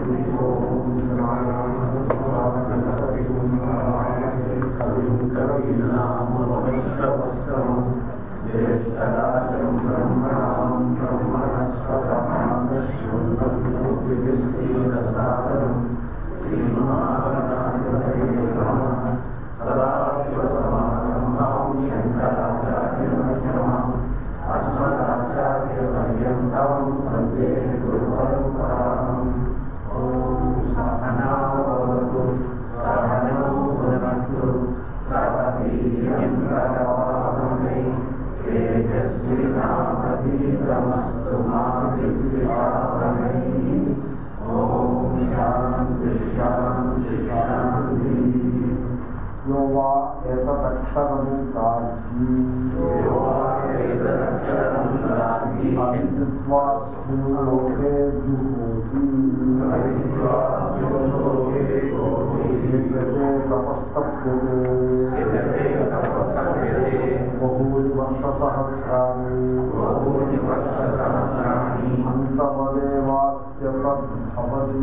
यो वा एतदक्षरं गार्गी अविद्वास्मिन् लोके जुहोति विद्यते तपस्तप्यते बहूनि वर्षसहस्राणि अन्तवदेवास्य तद्भवति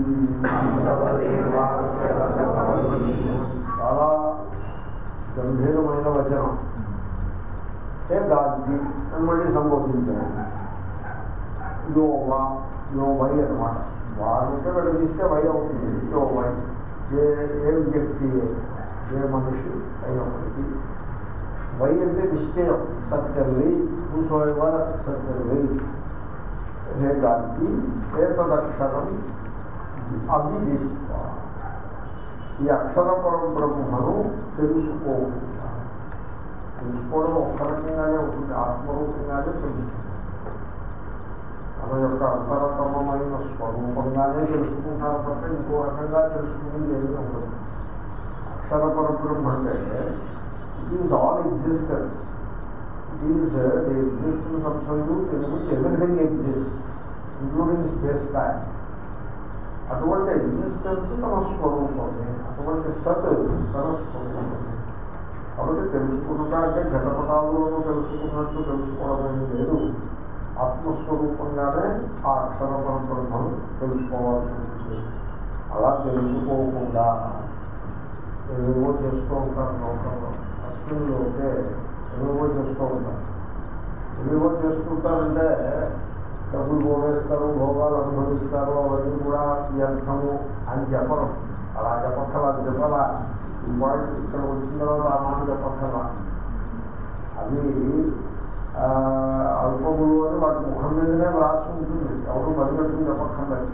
చాలా గంభీరమైన వచనం ఏ గాద్గి అని మళ్ళీ సంబోధించాను యోమ యో వై అనమాట వారంటే విడదీస్తే వై అవుతుంది యో వై ఏ ఏ వ్యక్తి ఏ మనిషి అయినప్పటికీ వై అంటే నిశ్చయం సత్యల్లి కూసోయవ సత్యల్లి హే గాద్గి ఏతదక్షరం అభిదీప్త ఈ అక్షర పరబ్రహ్మను తెలుసుకోకుండా తెలుసుకోవడం ఒక్క రకంగానే ఉంటుంది ఆత్మరూపంగానే తెలుస్తుంది మన యొక్క అంతరతమైన స్వరూపంగానే తెలుసుకుంటారు తప్ప ఇంకో రకంగా తెలుసుకునేది ఏమీ ఉండదు అక్షర పరబ్రహ్మ అంటే it is all existence it is the existence of salute in which everything exist including space time అటువంటి ఎగ్జిస్టెన్స్ తన స్వరూపమే అటువంటి సత్ తన స్వరూపమే కాబట్టి తెలుసుకున్నట అంటే ఘటపటాలను తెలుసుకున్నట్టు తెలుసుకోవడం లేదు ఆత్మస్వరూపంగానే ఆ అక్షర పరబ్రహ్మను తెలుసుకోవాల్సి ఉంటుంది అలా తెలుసుకోకుండా ఏవేవో చేస్తూ ఉంటారు లోకంలో అస్మిన్లోకే ఏవేవో చేస్తూ ఉంటారు ఏవేవో చేస్తుంటారంటే డబ్బులు పోగేస్తారు భోగాలు అనుభవిస్తారు అవన్నీ కూడా వ్యర్థము అని చెప్పడం అలా చెప్పక్కల అది చెప్పాలా ఈ పాయింట్ ఇక్కడ వచ్చిన తర్వాత ఆ మాట చెప్పక్కల అవి ఆ, అల్పములు అని వాటి ముఖం మీదనే వ్రాసి ఉంటుంది ఎవరు పరిగెట్టుకుని చెప్పక్కర్లేదు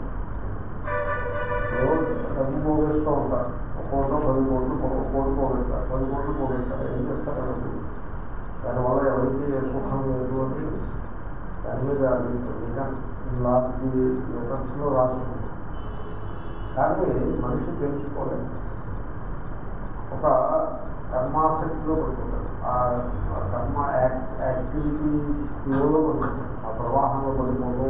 ఎవరు డబ్బు పోగేస్తూ ఉంటారు ఒక్కోటో పది కోట్లు ఒక్కొక్క కోట్లు పోగొట్టారు పది కోట్లు పోగొట్టారు ఏం చేస్తారు డబ్బు దానివల్ల ఎవరికి ఏ సుఖం లేదు అని దాని మీద లార్జ్ లెటర్స్లో రాసుకుంది కానీ మనిషి తెలుసుకోలేదు ఒక కర్మాసక్తిలో పడుతుంటాడు ఆ ఆ కర్మ యాక్ యాక్టివిటీ ఫ్లోలో పడుతుంది ఆ ప్రవాహంలో పడిపోతూ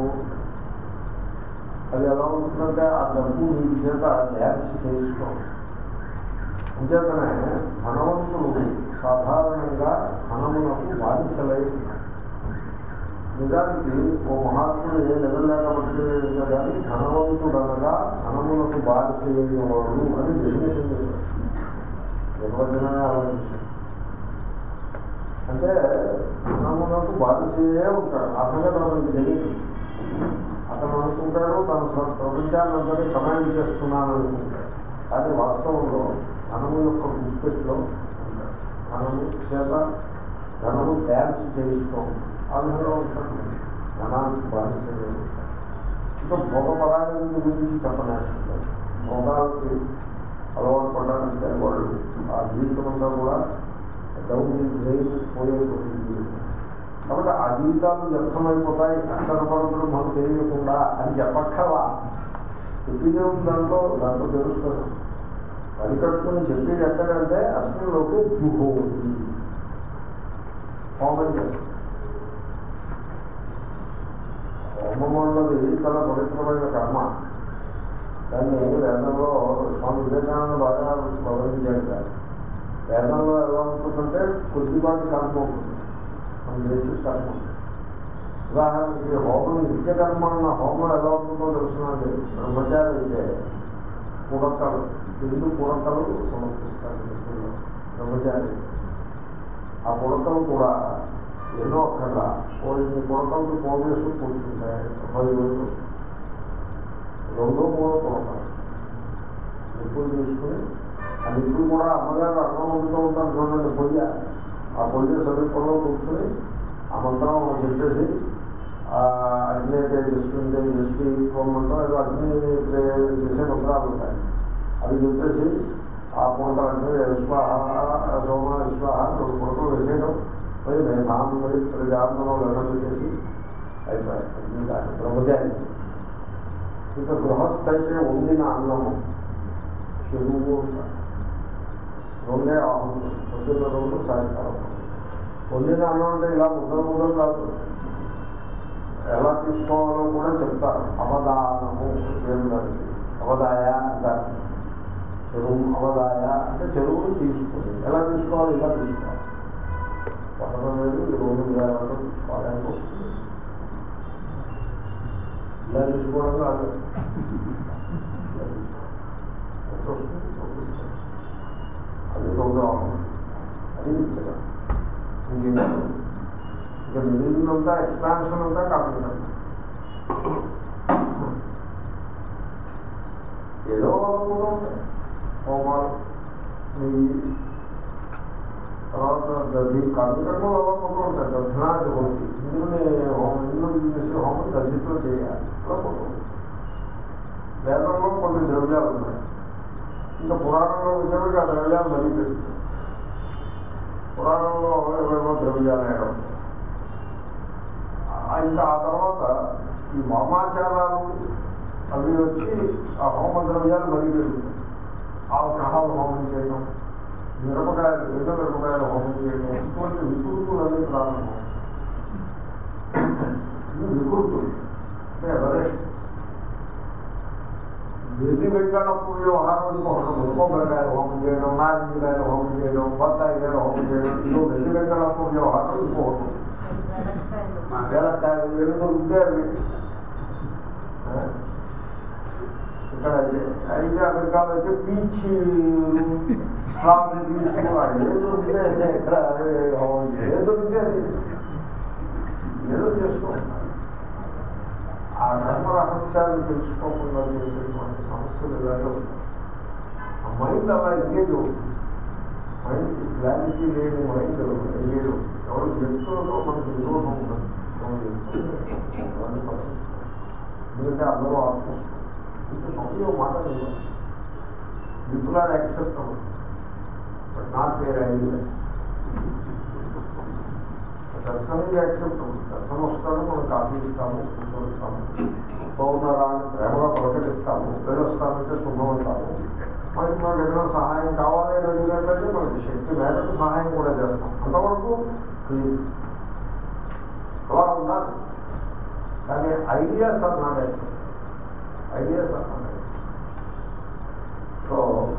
అది ఎలా ఉంటుందంటే ఆ డబ్బు వీటి చేత డ్యాన్స్ చేస్తూ అంచేతనే ధనవంతులు సాధారణంగా ధనమునకు బానిసలై ఉన్నారు నిజానికి ఓ మహాత్ముడు ఏ లెవెల్ లేకపోతే కానీ ధనవంతుడు అనగా ధనములకు బానిస అయిన వాడు అని డెఫినేషన్ చేశారు నిర్వచనమే ఆలోచించారు అంటే ధనములకు బానిసే ఉంటాడు ఆ సంగతి అతనికి తెలియదు అతను అనుకుంటాడు తను స- ప్రపంచాన్ని అందరినీ కమాండ్ చేస్తున్నాను అనుకుంటాడు కానీ వాస్తవంలో ధనము యొక్క గుప్పెట్లో ఉంటాడు ధనము చేత ధనము డ్యాన్స్ చేయిస్తూ ఉంటాడు. ఆ విధంగా ఉంటాడు ధనానికి బానిసగా ఉంటాడు ఇంకా భోగపరాయణ గురించి చెప్పలేకపోతాడు భోగాలకి అలవాటు పడ్డారంటే వాళ్ళు ఆ జీవితం అంతా కూడా డౌన్ డ్రైన్ పోయేటువంటి జీవితం కాబట్టి ఆ జీవితాలు వ్యర్థమైపోతాయి అక్షరపరములు మనకు తెలియకుండా అని చెప్పక్కర్లా చెప్పేదే ఉంది దాంట్లో దాంట్లో తెలుస్తుంది పని కట్టుకుని చెప్పేది ఎక్కడంటే అస్మిన్లోకి జుహోది హోమం చేస్తుంది హోమం అన్నది చాలా పవిత్రమైన కర్మ దాన్ని వేదంలో స్వామి వివేకానంద బాగా వివరించాడు సార్ వేదంలో ఎలా ఉంటుందంటే కొద్దిపాటి కర్మ ఉంటుంది మన దేశ కర్మ ఉంటుంది. ఉదాహరణకి హోమం నిత్యకర్మ అన్న హోమం ఎలా ఉంటుందో తెలుసునండి బ్రహ్మచారి అయితే పుడకలు రెండు పుడకలు సమర్పిస్తారు నిత్యంలో బ్రహ్మచారి ఆ పుడకలు కూడా ఎన్నో అక్కర్లా ఓ ఇన్ని పుడకలకి పోగేసి కూర్చుంటాయి పది రోజులు రెండో మూడో పుడకలు ఎప్పుడు తీసుకుని ఆ నిప్పులు కూడా అమ్మగారు అన్నం వండుతూ ఉంటారు చూడండి పొయ్య ఆ పొయ్య సమీపంలో కూర్చుని ఆ మంత్రం చెప్పేసి ఆ అగ్ని అయితే తీసుకుంటే తీసుకు పోమంటాం ఏదో అగ్ని చేసే మంత్రాలు ఉంటాయి అవి చెప్పేసి ఆ పూట అంటే విశ్వాహ సోమ విశ్వాహ రెండు పూటలు వేసేయడం మరి మేధాం మరి ప్రజాంతంలో లెక్కలు చేసి అయిపోయాయి అగ్ని కాదు బ్రహ్మచారి ఇంకా గృహస్థ అయితే వండిన అన్నము చెరువు ఉంటారు రెండే ఆహుతులు పొద్దున్న రెండు సాయంకాలం వండిన అన్నం అంటే ఇలా ముద్దలు ముద్దలు కాదు ఎలా తీసుకోవాలో కూడా చెప్తారు అవధానము పేరు దానికి అవదాయ అంటారు చెరువు అవదాయ అంటే చెరువుని తీసుకుని ఎలా తీసుకోవాలి ఇలా తీసుకోవాలి పట్టణం లేదు ఈ రోజు విధానంలో తీసుకోవాలి అని వస్తుంది ఇలా తీసుకోవడం కాదు ఇలా తీసుకోవాలి. ఎంత వస్తుంది? చూపిస్తాను. అది రెండో ఆహ్వానం అది ఇచ్చడం ఇంకేం ఇక మిగిలినంతా ఎక్స్పాన్షన్ అంతా కాకుండా ఏదో కూడా ఉంటాయి హోమాలు ఈ తర్వాత దధి కార్మికంలో కూడా ఉంటాయి దక్షిణాది హోతి ఇందులోనే హోమం ఇందులో చేసే హోమం దధితో చేయాలి అలా కూడా ఉంటుంది. వేదంలో కొన్ని ద్రవ్యాలు ఉన్నాయి ఇంకా పురాణంలో వచ్చేప్పటికి ఆ ద్రవ్యాలు మరీ పెరుగుతాయి పురాణంలో ఏవేవో ద్రవ్యాలు వేయడం ఆ ఇంకా ఆ తర్వాత ఈ వామాచారాలు అవి వచ్చి ఆ హోమ ద్రవ్యాలు మరీ పెరుగుతాయి ఆల్కహాల్ హోమం చేయడం మిరపకాయలు ఎండ మిరపకాయలు హోమం చేయడం ఇటువంటి వికృతులు అన్నీ ప్రారంభం ఇవి వికృతులు అంటే ఎవరేషన్ ఎన్ని వెంకటప్పుడు వ్యవహారం ఇంకొకటి కొబ్బరికాయలు హోమం చేయడం నారింజకాయలు హోమం చేయడం బత్తాయికాయలు హోమం చేయడం ఇదో వెండి వెంకటప్పుడు వ్యవహారం ఇంకొకటి వేలకాయలు ఎన్ని ఉంటే అవి ఆ? ఇక్కడ అయితే అయితే అమెరికాలో అయితే పీచ్ స్ట్రాబెరీ తీసుకోవాలి ఏదో దొరికితే ఇక్కడ అదే హోమం చేయాలి. ఏదో దొరికితే అది ఏదో చేసుకోవాలి ఆ ధర్మ రహస్యాలు తెలుసుకోకుండా చేసేటువంటి సమస్యలు ఇలాగే ఉంటాయి ఆ మైండ్ అలా ఎంగేజ్ అవుతుంది మైండ్ క్లారిటీ లేని మైండ్ ఎంగేజ్ అవుతుంది ఎవరు వ్యక్తులతో మనకి విరోధం ఉండదు ఎవరు వ్యక్తులు ఎవరిని పట్టించుకోరు. ఎందుకంటే అందరూ ఆత్మస్తులు ఇప్పుడు సమయం మాట people are acceptable but not their ideas దర్శనం యాక్సెప్టబుల్ దర్శనం వస్తాడు మనం కాఫీ ఇస్తాము కూర్చోబెడతాము బాగున్నారా అని ప్రేమగా ప్రకటిస్తాము వెళ్ళొస్తామంటే శుభం అంటాము మనకి మాకు ఏదైనా సహాయం కావాలి అని అడిగినట్లయితే మనకి శక్తి మేరకు సహాయం కూడా చేస్తాం అంతవరకు క్లీన్ అలా ఉండాలి కానీ ideas are not accept ideas are not so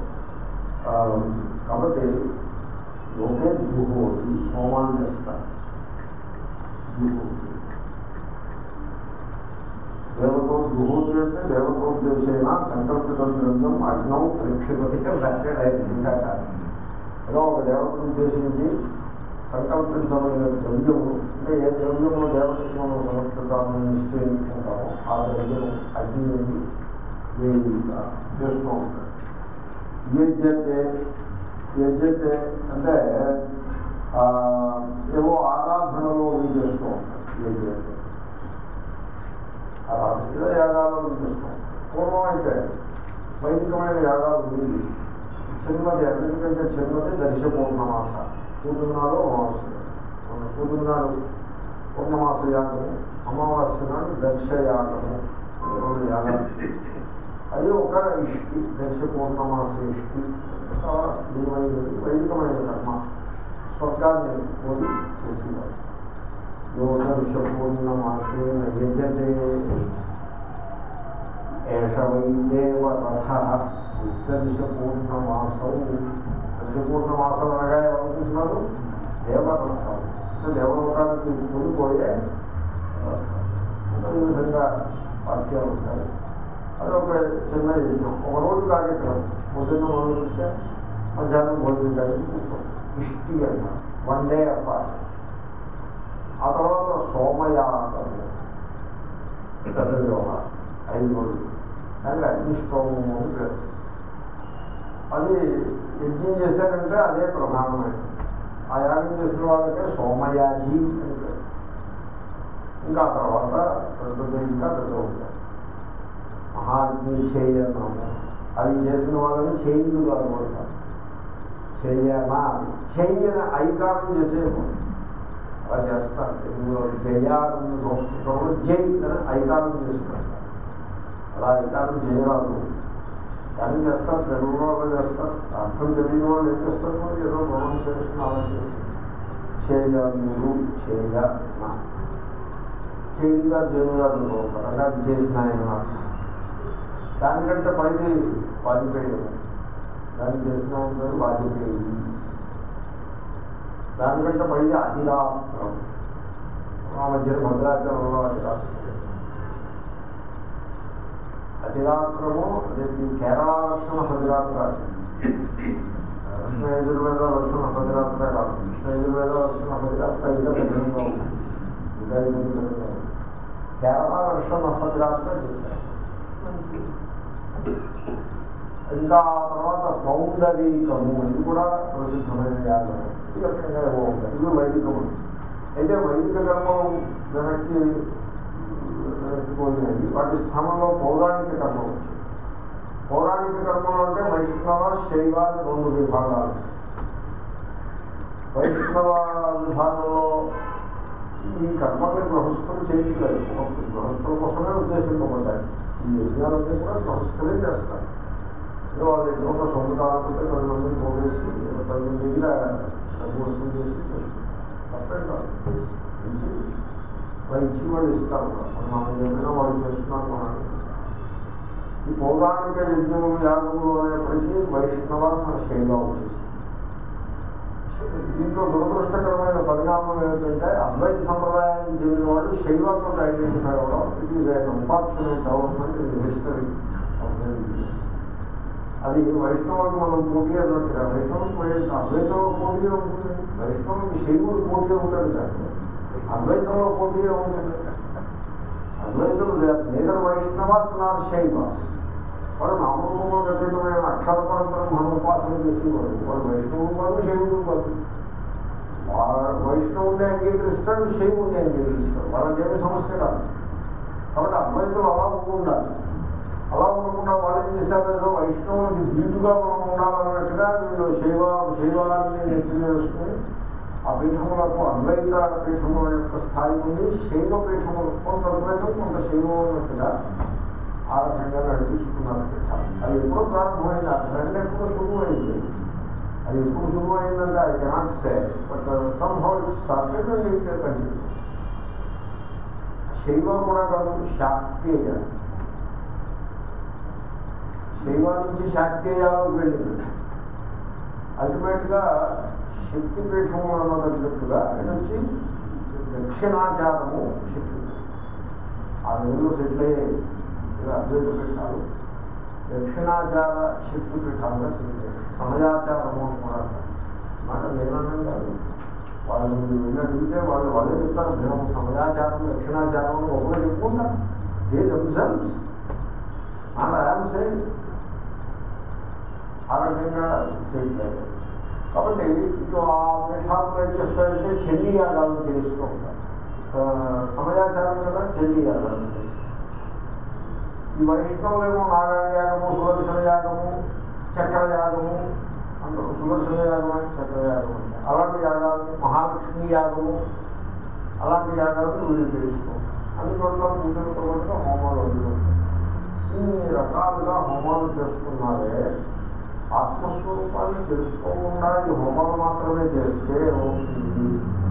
కాబట్టి లోకే దుహోతి హోమాలు చేస్తారు దుహోతి దేవతో దుహోతి అంటే దేవతోద్దేశైన సంకల్పిత ద్రవ్యం అగ్నం ప్రేక్షపతి రాశాడు ఆయన ఇంకా కాదు ఏదో ఒక దేవతను ఉద్దేశించి సంకల్పించబడిన ద్రవ్యము అంటే ఏ ద్రవ్యము దేవతకి మనం సమర్పితామని నిశ్చయించుకుంటామో ఆ ద్రవ్యము అగ్ని నుండి వేదిక చేస్తూ ఉంటాడు యజ్ఞతే యజ్ఞతే అంటే ఆ, ఏవో ఆరాధనలు అవి చేస్తూ ఉంటాడు యజ్ఞతే ఆరాధన ఏదో యాగాలు అవి చేస్తూ ఉంటాడు పూర్వం అయితే వైదికమైన యాగాలు ఉంది చిన్నది అన్నిటికంటే చిన్నది దర్శ పూర్ణమాస పూర్ణిమనాడు అమావాస్య మన పూర్ణిమనాడు పూర్ణమాస యాగము అమావాస్య నాడు దర్శ యాగము రెండు యాగాలు అది ఒక ఇష్టి దర్శ పూర్ణమాస ఇష్టి చాలా విలువైనది వైదికమైన కర్మ స్వర్గాన్ని కోరి చేసేవారు యో దర్శ పూర్ణమాసే యజతే ఏష వై దేవరథ దర్శ పూర్ణమాసం దర్శ పూర్ణమాసం అనగా ఏమనుకుంటున్నారు దేవరథం అంటే దేవలోకానికి కొనిపోయే రథం ఈ విధంగా వాక్యాలు ఉంటాయి అది ఒక చిన్న యజ్ఞం ఒక రోజు కార్యక్రమం పొద్దున్న మొదలు పెడితే మధ్యాహ్నం భోజనం కలిగి కూర్చోం ఇష్టి అన్నారు వన్ డే అపార్ట్ ఆ తర్వాత సోమయాగం పెద్ద వ్యవహారం ఐదు రోజులు దానికి అగ్నిష్టోమము అని పేరు అది యజ్ఞం చేశారంటే అదే ప్రధానమైనది ఆ యాగం చేసిన వాళ్ళకే సోమయాజి అని పేరు ఇంకా ఆ తర్వాత పెద్ద ఇంకా పెద్ద ఉంటాయి మహాగ్ని చేయన్నాము అది చేసిన వాళ్ళని చేయులు అనుకుంటారు చెయ్యనా చెయ్యన ఐకారం చేసేవాడు అలా చేస్తారు తెలుగులో జయాలను సంస్కృతంలో జై అని ఐకారం చేసుకుంటారు అలా ఐకారం చేయరాదు కానీ చేస్తారు తెలుగులో అలా చేస్తారు అర్థం తెలియని వాళ్ళు ఏం చేస్తారు మరి ఏదో ప్రొనౌన్సియేషన్ అలా చేస్తారు చేయములు చేయ చేయుగా జనుగా అనుకుంటారు అంటే అది చేసిన ఆయన దానికంటే పైది వాజ్పేయి దాన్ని చేసిన ఆయన పేరు వాజ్పేయి దానికంటే పైది అధిరాత్రం ఆ మధ్య భద్రాచలంలో అధిరాత్రం అధిరాత్రము అదే ఈ కేరళ వర్షం హజిరాత్ర కృష్ణ యజుర్వేద వర్షం హజిరాత్ర కాదు కృష్ణ యజుర్వేద వర్షం హజిరాత్ర ఇంకా పెద్దగా ఉంది ఇంకా పెద్దగా ఉంది కేరళ వర్షం హజిరాత్ర చేశారు ఇంకా ఆ తర్వాత పౌండరీకము ఇది కూడా ప్రసిద్ధమైన యాగం ఈ రకంగా ఏవో ఉంటాయి ఇవి వైదికము అయితే వైదిక కర్మం వెనక్కి వెనక్కిపోయినాయి వాటి స్థానంలో పౌరాణిక కర్మ వచ్చింది పౌరాణిక కర్మలు అంటే వైష్ణవ శైవ అని రెండు విభాగాలు వైష్ణవ విభాగంలో ఈ కర్మల్ని గృహస్థులు చేయట్లేదు గృహస్థుల కోసమే ఉద్దేశింపబడ్డాయి ఈ యజ్ఞాలన్నీ కూడా గృహస్థులే చేస్తారు ఏదో వాళ్ళ యజ్ఞంలో సొంత కాకపోతే పది మందిని పోగేసి పది మంది దగ్గర డబ్బు వసూలు చేసి చేసుకుంటారు తప్పే కాదు మంచి వాళ్ళు ఇచ్చి వాళ్ళు ఇస్తారు కూడా. మనం ఏమైనా వాళ్ళు చేస్తున్నారు మనం ఈ పౌరాణిక యజ్ఞములు యాగములు అనేప్పటికీ వైష్ణవ శైలం వచ్చేసింది దీంట్లో దురదృష్టకరమైన పరిణామం ఏమిటంటే అద్వైత సంప్రదాయానికి చెందిన వాళ్ళు శైవంతో ఐడెంటిఫై అవ్వడం it is unfortunate development in history అది వైష్ణవులకు మనం పోటీ అన్నట్టుగా వైష్ణవులకు పోయి- అద్వైతంలో పోటీ ఉంటుంది వైష్ణవునికి శైవుడు పోటీ ఉంటాడు కానీ అద్వైతంలో పోటీ ఉంటుంది అద్వైతులు నేదర్ వైష్ణవాస్ నార్ శైవాస్ వాడు నామరూపంలో అతీతమైన అక్షర పరంపర మహోపాసన చేసేవాడు వాడు వైష్ణవుడు కాదు శైవుడు కాదు వాడు వైష్ణవుడిని అంగీకరిస్తాడు శైవుడిని అంగీకరిస్తాడు వాళ్ళకేమీ సమస్య కాదు కాబట్టి అద్వైతులు అలా ఉండాలి అలా ఉండకుండా వాళ్ళు ఏం చేశారు ఏదో వైష్ణవునికి ధీటుగా మనం ఉండాలన్నట్టుగా వీళ్ళు శైవ శైవాన్ని నెత్తి వేసుకుని ఆ పీఠములకు అద్వైత పీఠముల యొక్క స్థాయి ఉంది శైవ పీఠములు కొంత అద్వైతం కొంత శైవం ఉన్నట్టుగా ఆ రకంగా నడిపిస్తున్నారు పీఠాలు అది ఎప్పుడో ప్రారంభమైంది ఆ ట్రెండ్ ఎప్పుడో శుభమైంది అది ఎప్పుడు శుభమైందంటే ఐ కెనాట్ సే బట్ సంభవ్ it started and it continue శైవం కూడా కాదు శాక్తేయ శైవం నుంచి శాక్తేయాలకు వెళ్ళింది అల్టిమేట్గా శక్తిపీఠము అన్నదగ్గట్టుగా ఇది వచ్చి దక్షిణాచారము శక్తి ఆ రోజుల్లో సెటిల్ అయ్యాయి ఇది అద్వైత పీఠాలు దక్షిణాచార శక్తి పీఠాలుగా సెటిల్ అయ్యాయి సమయాచారము అని కూడా అంటారు. మాట నేనన్నా కాదు వాళ్ళు మీరు వెళ్ళి అడిగితే వాళ్ళు వాళ్ళే చెప్తారు మేము సమయాచారం దక్షిణాచారం అని ఒకరు చెప్పుకుంటారు ఏ దెమ్సెల్వ్స్ అండ్ ఐఎమ్ సేయింగ్ ఆ రకంగా సెటిల్ అయ్యారు కాబట్టి ఇటు ఆ పీఠాలు ఏం చేస్తారంటే చెల్లి యాగాలు చేస్తూ ఉంటారు ఆ, సమయాచారం కదా చెల్లి యాగాలు చేస్తారు ఈ వైష్ణవులేమో నారాయణ యాగము సుదర్శన యాగము చక్ర యాగము అంటారు సుదర్శన యాగం అని చక్ర యాగం అంటే అలాంటి యాగాలు మహాలక్ష్మి యాగము అలాంటి యాగాలను వీళ్ళు చేస్తూ అన్ని చోట్ల పూజలతో పాటుగా హోమాలు అందుకుంటారు ఇన్ని రకాలుగా హోమాలు చేస్తున్నారే ఆత్మస్వరూపాన్ని తెలుసుకోకుండా ఈ హోమాలు మాత్రమే చేస్తే ఏమవుతుంది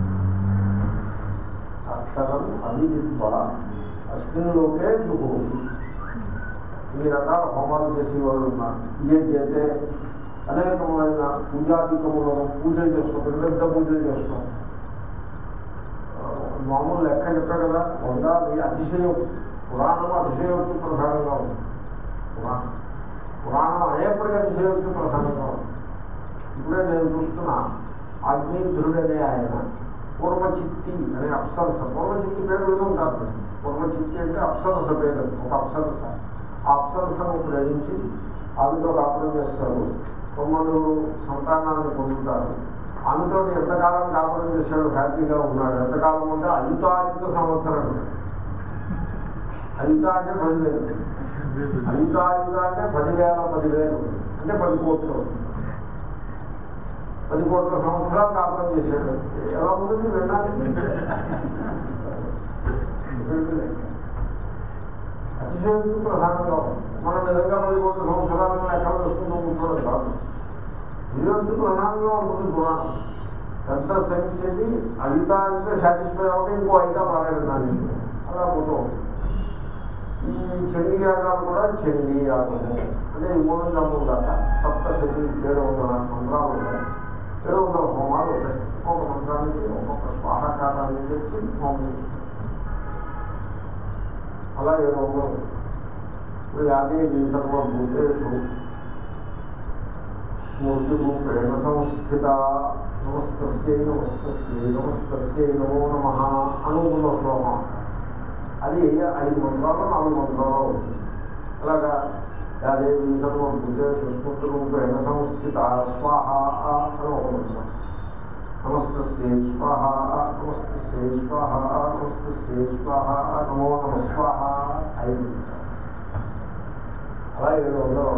అక్షరం అవిదిత్వ అస్మిన్లోకే జుహోతి ఇన్ని రకాల హోమాలు చేసేవాళ్ళు ఉన్నారు ఇదే చేతే అనేకమైన పూజాధికములను పూజలు చేస్తాం పెద్ద పెద్ద పూజలు చేస్తాం ఆ, మామూలు లెక్క చెప్పారు కదా వంద అది అతిశయోక్తి పురాణం అతిశయోక్తి ప్రధానంగా ఉంది పురాణం పురాణం అనేప్పటికీ అతిశయోక్తి ప్రధానంగా ఉంది ఇప్పుడే నేను చూస్తున్నా అగ్నిధుడనే ఆయన పూర్వచిత్తి అనే అప్సరస పూర్వచిత్తి పేరు విని ఉంటారు మీరు. పూర్వచిత్తి అంటే అప్సరస పేరు ఒక అప్సరస ఆ అప్సరసను ప్రేమించి ఆమెతో కాపురం చేస్తారు తొమ్మిది సంతానాన్ని పొందుతారు ఆమెతో ఎంతకాలం కాపురం చేశాడు హ్యాపీగా ఉన్నాడు ఎంతకాలం అంటే అయుతాయుత సంవత్సరం అయుత అంటే పదివేలు అయుతాయుత అంటే పదివేల పదివేలు అంటే పది కోట్లు పది కోట్ల సంవత్సరాలు కాపురం చేశాడు ఎలా ఉంటుంది వినడానికి అతిశయోక్తి ప్రధానంగా ఉంది. మనం నిజంగా పది కోట్ల సంవత్సరాలను లెక్కలు వేసుకుంటూ కూర్చోవడం కాదు జీవితం ప్రధానంగా ఉంటుంది పురాణం పెద్ద సైన్స్ ఏంటి అయిత అంటే సాటిస్ఫై అవ్వడం ఇంకో అయిత మారాడు దాన్ని అలా పోతూ ఉంటుంది. ఈ చండీ యాగాలు కూడా చండీ యాగము అంటే ఈ మూడు జమ్ములు దాకా సప్తశతి ఏడు వందల మంత్రాలు ఉంటాయి ఏడు వందల హోమాలు ఉంటాయి ఒక్కొక్క మంత్రానికి ఒక్కొక్క స్వాహకారాన్ని తెచ్చి హోమం చేస్తారు అలా ఏడు వందలు ఇప్పుడు యాదేవి సర్వభూతేషు స్మృతి రూపేణ సంస్థిత నమస్తస్యై నమస్తస్యై నమస్తస్యై నమో నమ అనుకున్న శ్లోకం అది ఐదు మంత్రాలు నాలుగు మంత్రాలు ఉంది అలాగా యాదేవి సర్వభూతేషు స్మృతి రూపేణ సంస్థిత స్వాహ అని ఒక మంత్రం నమస్తస్యై స్వాహ నమస్తస్యై స్వాహ నమస్తస్యై స్వాహ నమో నమ స్వాహ ఐదు అలా ఏడు వందలు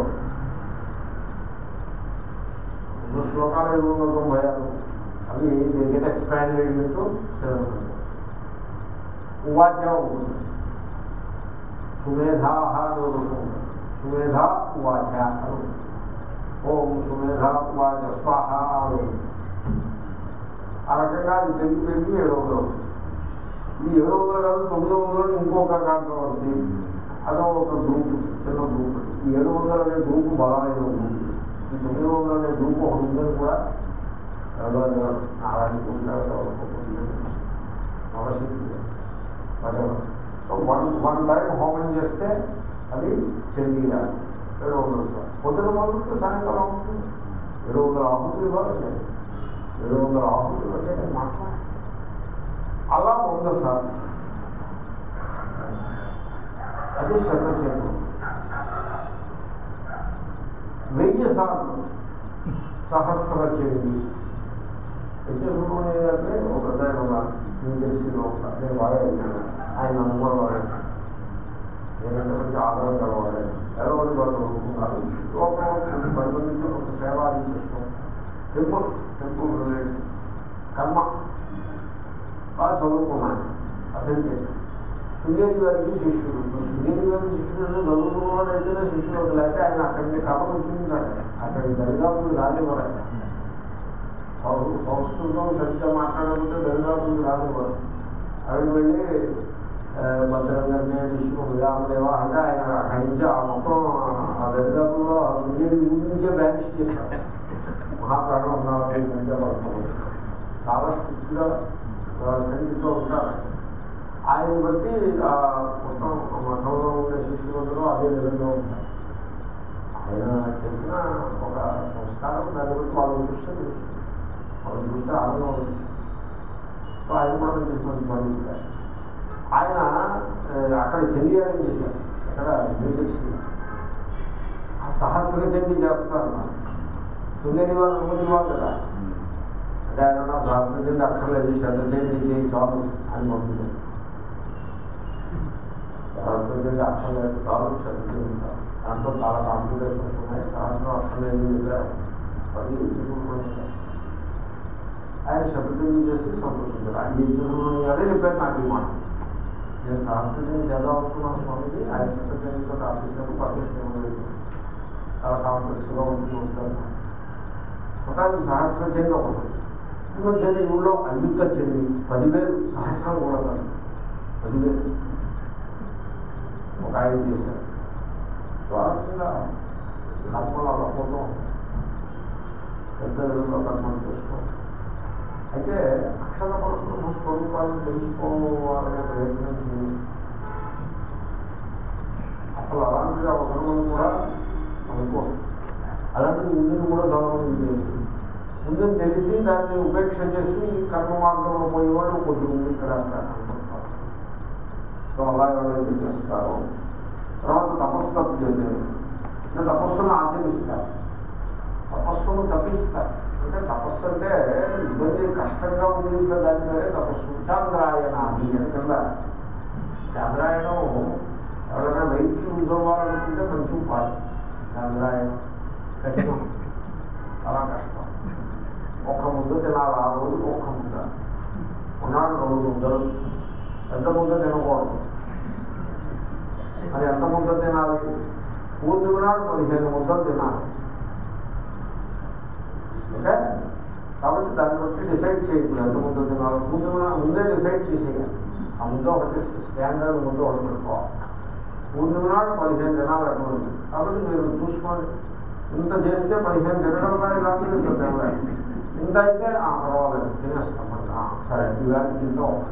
రెండు శ్లోకాలు ఏడు వందల తొంభై ఆరు అవి get expanded into seven hundred ఉవాచ ఉంటుంది సుమేధాహ అని ఒక ఋషి ఉంటుంది సుమేధ ఉవాచ అని ఉంటుంది. ఓం సుమేధ ఉవాచ స్వాహ అని ఉంటుంది. ఆ రకంగా అది పెరిగి పెరిగి ఏడు వందలు అవుతుంది. ఈ ఏడు వందలు కాదు తొమ్మిది వందలు ఇంకొక కాంట్రవర్సీ అదో ఒక గ్రూప్ చిన్న గ్రూప్ ఈ ఏడు వందలు అనే గ్రూప్ బలమైన గ్రూప్ ఈ తొమ్మిది వందలు అనే గ్రూప్ ఒకటి ఉందని కూడా ఎవరు నారాయణ అవశక్తి సో వన్ వన్ టైం హోమం చేస్తే అది చెందిగా ఏడు వందలు సార్ పొద్దున మొదలు సాయంకాలం అవుతుంది ఏడు వందల ఆహుతులు ఇవ్వాలండి ఏడు వందల ఆహుతులు అంటే నేను మాట్లాడాలి అలా వంద సార్ అది శ్రద్ధ చేయడం వెయ్యి సార్లు సహస్ర చేయండి యజ్ఞసుబ్రహ్మణ్య గారిని ఒక పెద్ద ఆయన ఉన్నారు మీకు తెలిసిన ఒక నేను బాగా వెళ్ళాను ఆయన అనుభవం వాడాను నేనంటే కొంచెం ఆధారం కలవాడాను ఏదో ఒకటి వాళ్ళు అనుకున్నారు లోపల పది మందికి ఒక సేవ అది చేస్తాం టెంపుల్ టెంపుల్ రిలేటెడ్ కర్మ బాగా చదువుకున్నాను అతనికి శృంగేరి గారికి శిష్యుడు శృంగేరి గారికి శిష్యుడు చదువుకున్నవాడు అయితేనే శిష్యుడు వదిలేక ఆయన అక్కడికి కథ కూర్చుంటాడు అక్కడికి దరిదాపులు రానివ్వరు సంస్కృ- సంస్కృతం సరిగ్గా మాట్లాడకపోతే దరిదాపులు రానివ్వరు అక్కడికి వెళ్ళి ఆ, భద్రం గారిని విష్ణు విరామదేవ అంటే ఆయన అక్కడి నుంచి ఆ మొత్తం ఆ దరిదాపుల్లో శృంగేరి ఊరి నుంచే బ్యానిష్ చేస్తారు మహాప్రాణం ఉన్నారని సంఖ్య పడుతుంది చాలా స్ట్రిక్ట్గా ఖండితో ఉంటారు ఆయన బట్టి ఆ మొత్తం ఆ మఠంలో ఉండే శిష్యులందరూ అదే విధంగా ఉంటారు ఆయన చేసిన ఒక సంస్కారం దాన్ని బట్టి వాళ్ళ దృష్టి తెలుసు వాళ్ళ దృష్టి ఆనందం తెలుసు సో ఆయన కూడా మంచి మంచి పండితులు ఆయన ఆ, అక్కడ చెందియాలని చేశారు అక్కడ న్యూజెర్సీ ఆ సహస్ర చండి చేస్తారు సుందరి వాళ్ళు అనుమతి వాళ్ళు కదా అంటే ఆయన నా సహస్ర చండి అక్కర్లేదు శ్రద్ధ చండి చేయి చాలు అని పంపించారు సహస్ర చండి అక్కర్లేదు చాలు శ్రద్ధ చండి చాలు దాంట్లో చాలా కాంప్లికేషన్స్ ఉన్నాయి సహస్రం అక్కర్లేదు చెప్పారు అది చూసుకుంటున్నారు ఆయన శబ్దం చేసి సంతోషించారు ఆయన యజ్ఞసుబ్రహ్మణ్యం గారే చెప్పారు నాకు ఈ మాట నేను సహస్రం చదవనుకున్నాను స్వామికి ఆయన శబ్దంతో ఆఫీసులకు పర్మిషన్ ఇవ్వలేదు చాలా కాంప్లెక్స్గా ఉంటుంది ఉంటారు మొత్తానికి సహస్రం చెంది ఒకటి ఇంకో చెంది ఊళ్ళో అయుత చెంది పదివేలు సహస్రం కూడా కాదు పదివేలు ఒక ఆయన చేశారు సో ఆ విధంగా కర్మలు అలా పోతాం పెద్ద విధంగా కర్మలు చేసుకోవాలి అయితే అక్షర పరబ్రహ్మ స్వరూపాన్ని తెలుసుకోవాలనే ప్రయత్నం చేయాలి అసలు అలాంటిది అవసరం కూడా అనుకో అలాంటిది ఉందని కూడా గౌరవం లేదు ఉందని తెలిసి దాన్ని ఉపేక్ష చేసి కర్మ మార్గంలో పోయేవాళ్ళు కొద్దిమంది ఇక్కడ అక్కడ కనపడతారు సో అలా ఎవరైతే చేస్తారో తర్వాత తపస్సు చేయలేదు అంటే తపస్సును ఆచరిస్తారు తపస్సును తప్పిస్తారు అంటే తపస్సు అంటే ఇబ్బంది కష్టంగా ఉంది ఇంకా దాని పేరే తపస్సు చాంద్రాయణాది అని కింద చాంద్రాయణం ఎవరైనా వెయిట్ లూజ్ అవ్వాలనుకుంటే మంచి ఉపాయం చాంద్రాయణం కఠినం చాలా కష్టం ఒక్క ముద్ద తినాలి ఆ రోజు ఒక్క ముద్ద ఉన్నాడు రెండు ముద్దలు ఎంత ముద్ద తినకూడదు మరి ఎంత ముద్ద తినాలి పూర్ణిమ నాడు పదిహేను ముద్దలు తినాలి ఓకే కాబట్టి దాన్ని బట్టి డిసైడ్ చేయకూడదు ఎంత ముద్ద తినాలి పూర్ణిమ నాడు ముందే డిసైడ్ చేసేయాలి ఆ ముద్ద ఒకటి స్టాండర్డ్ ముద్ద ఒకటి పెట్టుకోవాలి పూర్ణిమ నాడు పదిహేను దినాలు అటువంటి కాబట్టి మీరు చూసుకోండి ఇంత చేస్తే పదిహేను తినడం కానీ కానీ ఇంత తినలేదు ఇంత అయితే ఆ పర్వాలేదు తినేస్తాం మరి ఆ, సరే ఇవాళకి ఇంత ఒకటి.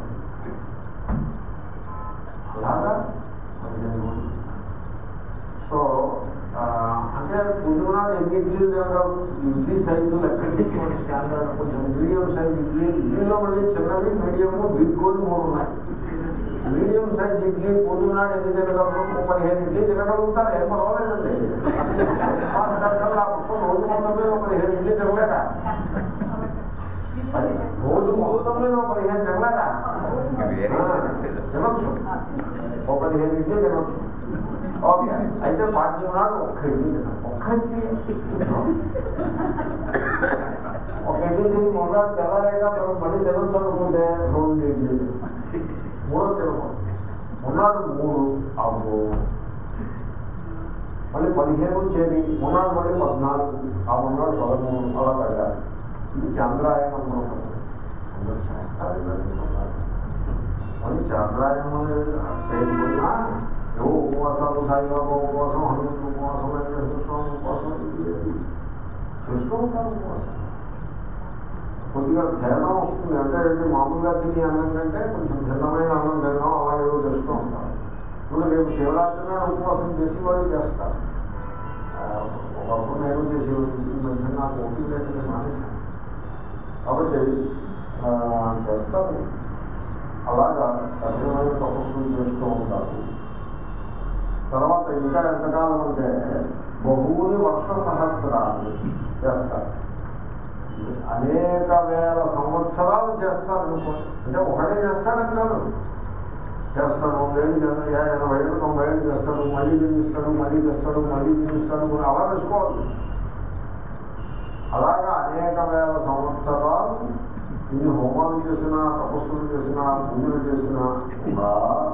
అలాగా పదిహేను మంది. సో ఆ, అంటే ముందు నాడు ఎన్ని ఇడ్లీలు తినగలరు ఇడ్లీ సైజు లెక్క తీసుకోండి స్టాండర్డ్ కొంచెం మీడియం సైజ్ ఇడ్లీ ఇడ్లీలో మళ్ళీ చిన్నవి మీడియము బిగ్ మూడు ఉన్నాయి మీడియం సైజ్ ఇడ్లీ పొద్దు నాడు ఎన్ని తినగలరు ఓ పదిహేను ఇడ్లీ తినగలుగుతారు ఏం పర్వాలేదండి ఫాస్ట్ డాక్టర్లు ఆ మొత్తం రోజు మొత్తం మీద ఒక పదిహేను ఇడ్లీ తినలేక రోజు మొత్తం మీద ఒక పదిహేను తినలేక తినొచ్చు ఒక పదిహేను ఇడ్లీ తినొచ్చు ఓకే అయితే పాఠ్యం నాడు ఒక్క ఇడ్లీ తినాలి ఒక్క ఇడ్లీ ఒక ఇడ్లీ తిని మొన్నాడు తెల్లలేక మనం మళ్ళీ తినొచ్చు అనుకుంటే రెండు ఇడ్లీ మూడో తినకూడదు మొన్నాడు మూడు అబ్బో మళ్ళీ పదిహేను చేరి మొన్నాడు మళ్ళీ పద్నాలుగు ఆ మొన్నాడు పదమూడు అలా పెరగాలి ఇది చంద్రాయణం మనం అందరూ చేస్తారు ఇవన్నీ మొన్నాడు. మళ్ళీ చంద్రాయణం అనేది చేయకపోయినా ఏవో ఉపవాసాలు సాయిబాబా ఉపవాసం హనుమంతుడు ఉపవాసం వెంకటేశ్వర స్వామి ఉపవాసం ఇది ఇది చేస్తూ ఉంటారు ఉపవాసం కొద్దిగా ధ్యానం వస్తుంది అంటే ఏంటి మామూలుగా తిని అన్నం కంటే కొంచెం భిన్నమైన అన్నం తినడం అలాగే ఏదో చేస్తూ ఉంటారు ఇప్పుడు రేపు శివరాత్రి నాడు ఉపవాసం చేసి వాళ్ళు చేస్తారు ఆ, ఒకప్పుడు నేను చేసేవాడిని ఈ మధ్య నాకు ఓపిక లేక నేను మానేశాను కాబట్టి ఆ, చేస్తారు అలాగా కఠినమైన తపస్సులు చేస్తూ ఉంటారు తర్వాత ఇంకా ఎంతకాలం అంటే బహువుని వర్ష సహస్రాలు చేస్తారు అనేక వేల సంవత్సరాలు చేస్తారు అనుకోండి అంటే ఒకటే చేస్తాడని కాదు చేస్తాడు వందేళ్ళు చేస్తాడు ఎనభై ఏళ్ళు తొంభై ఏళ్ళు చేస్తాడు మళ్ళీ జీవిస్తాడు మళ్ళీ చేస్తాడు మళ్ళీ జీవిస్తాడు మరి అలా చేసుకోవాలి అలాగా అనేక వేల సంవత్సరాలు ఇన్ని హోమాలు చేసినా తపస్సులు చేసినా పూజలు చేసినా కూడా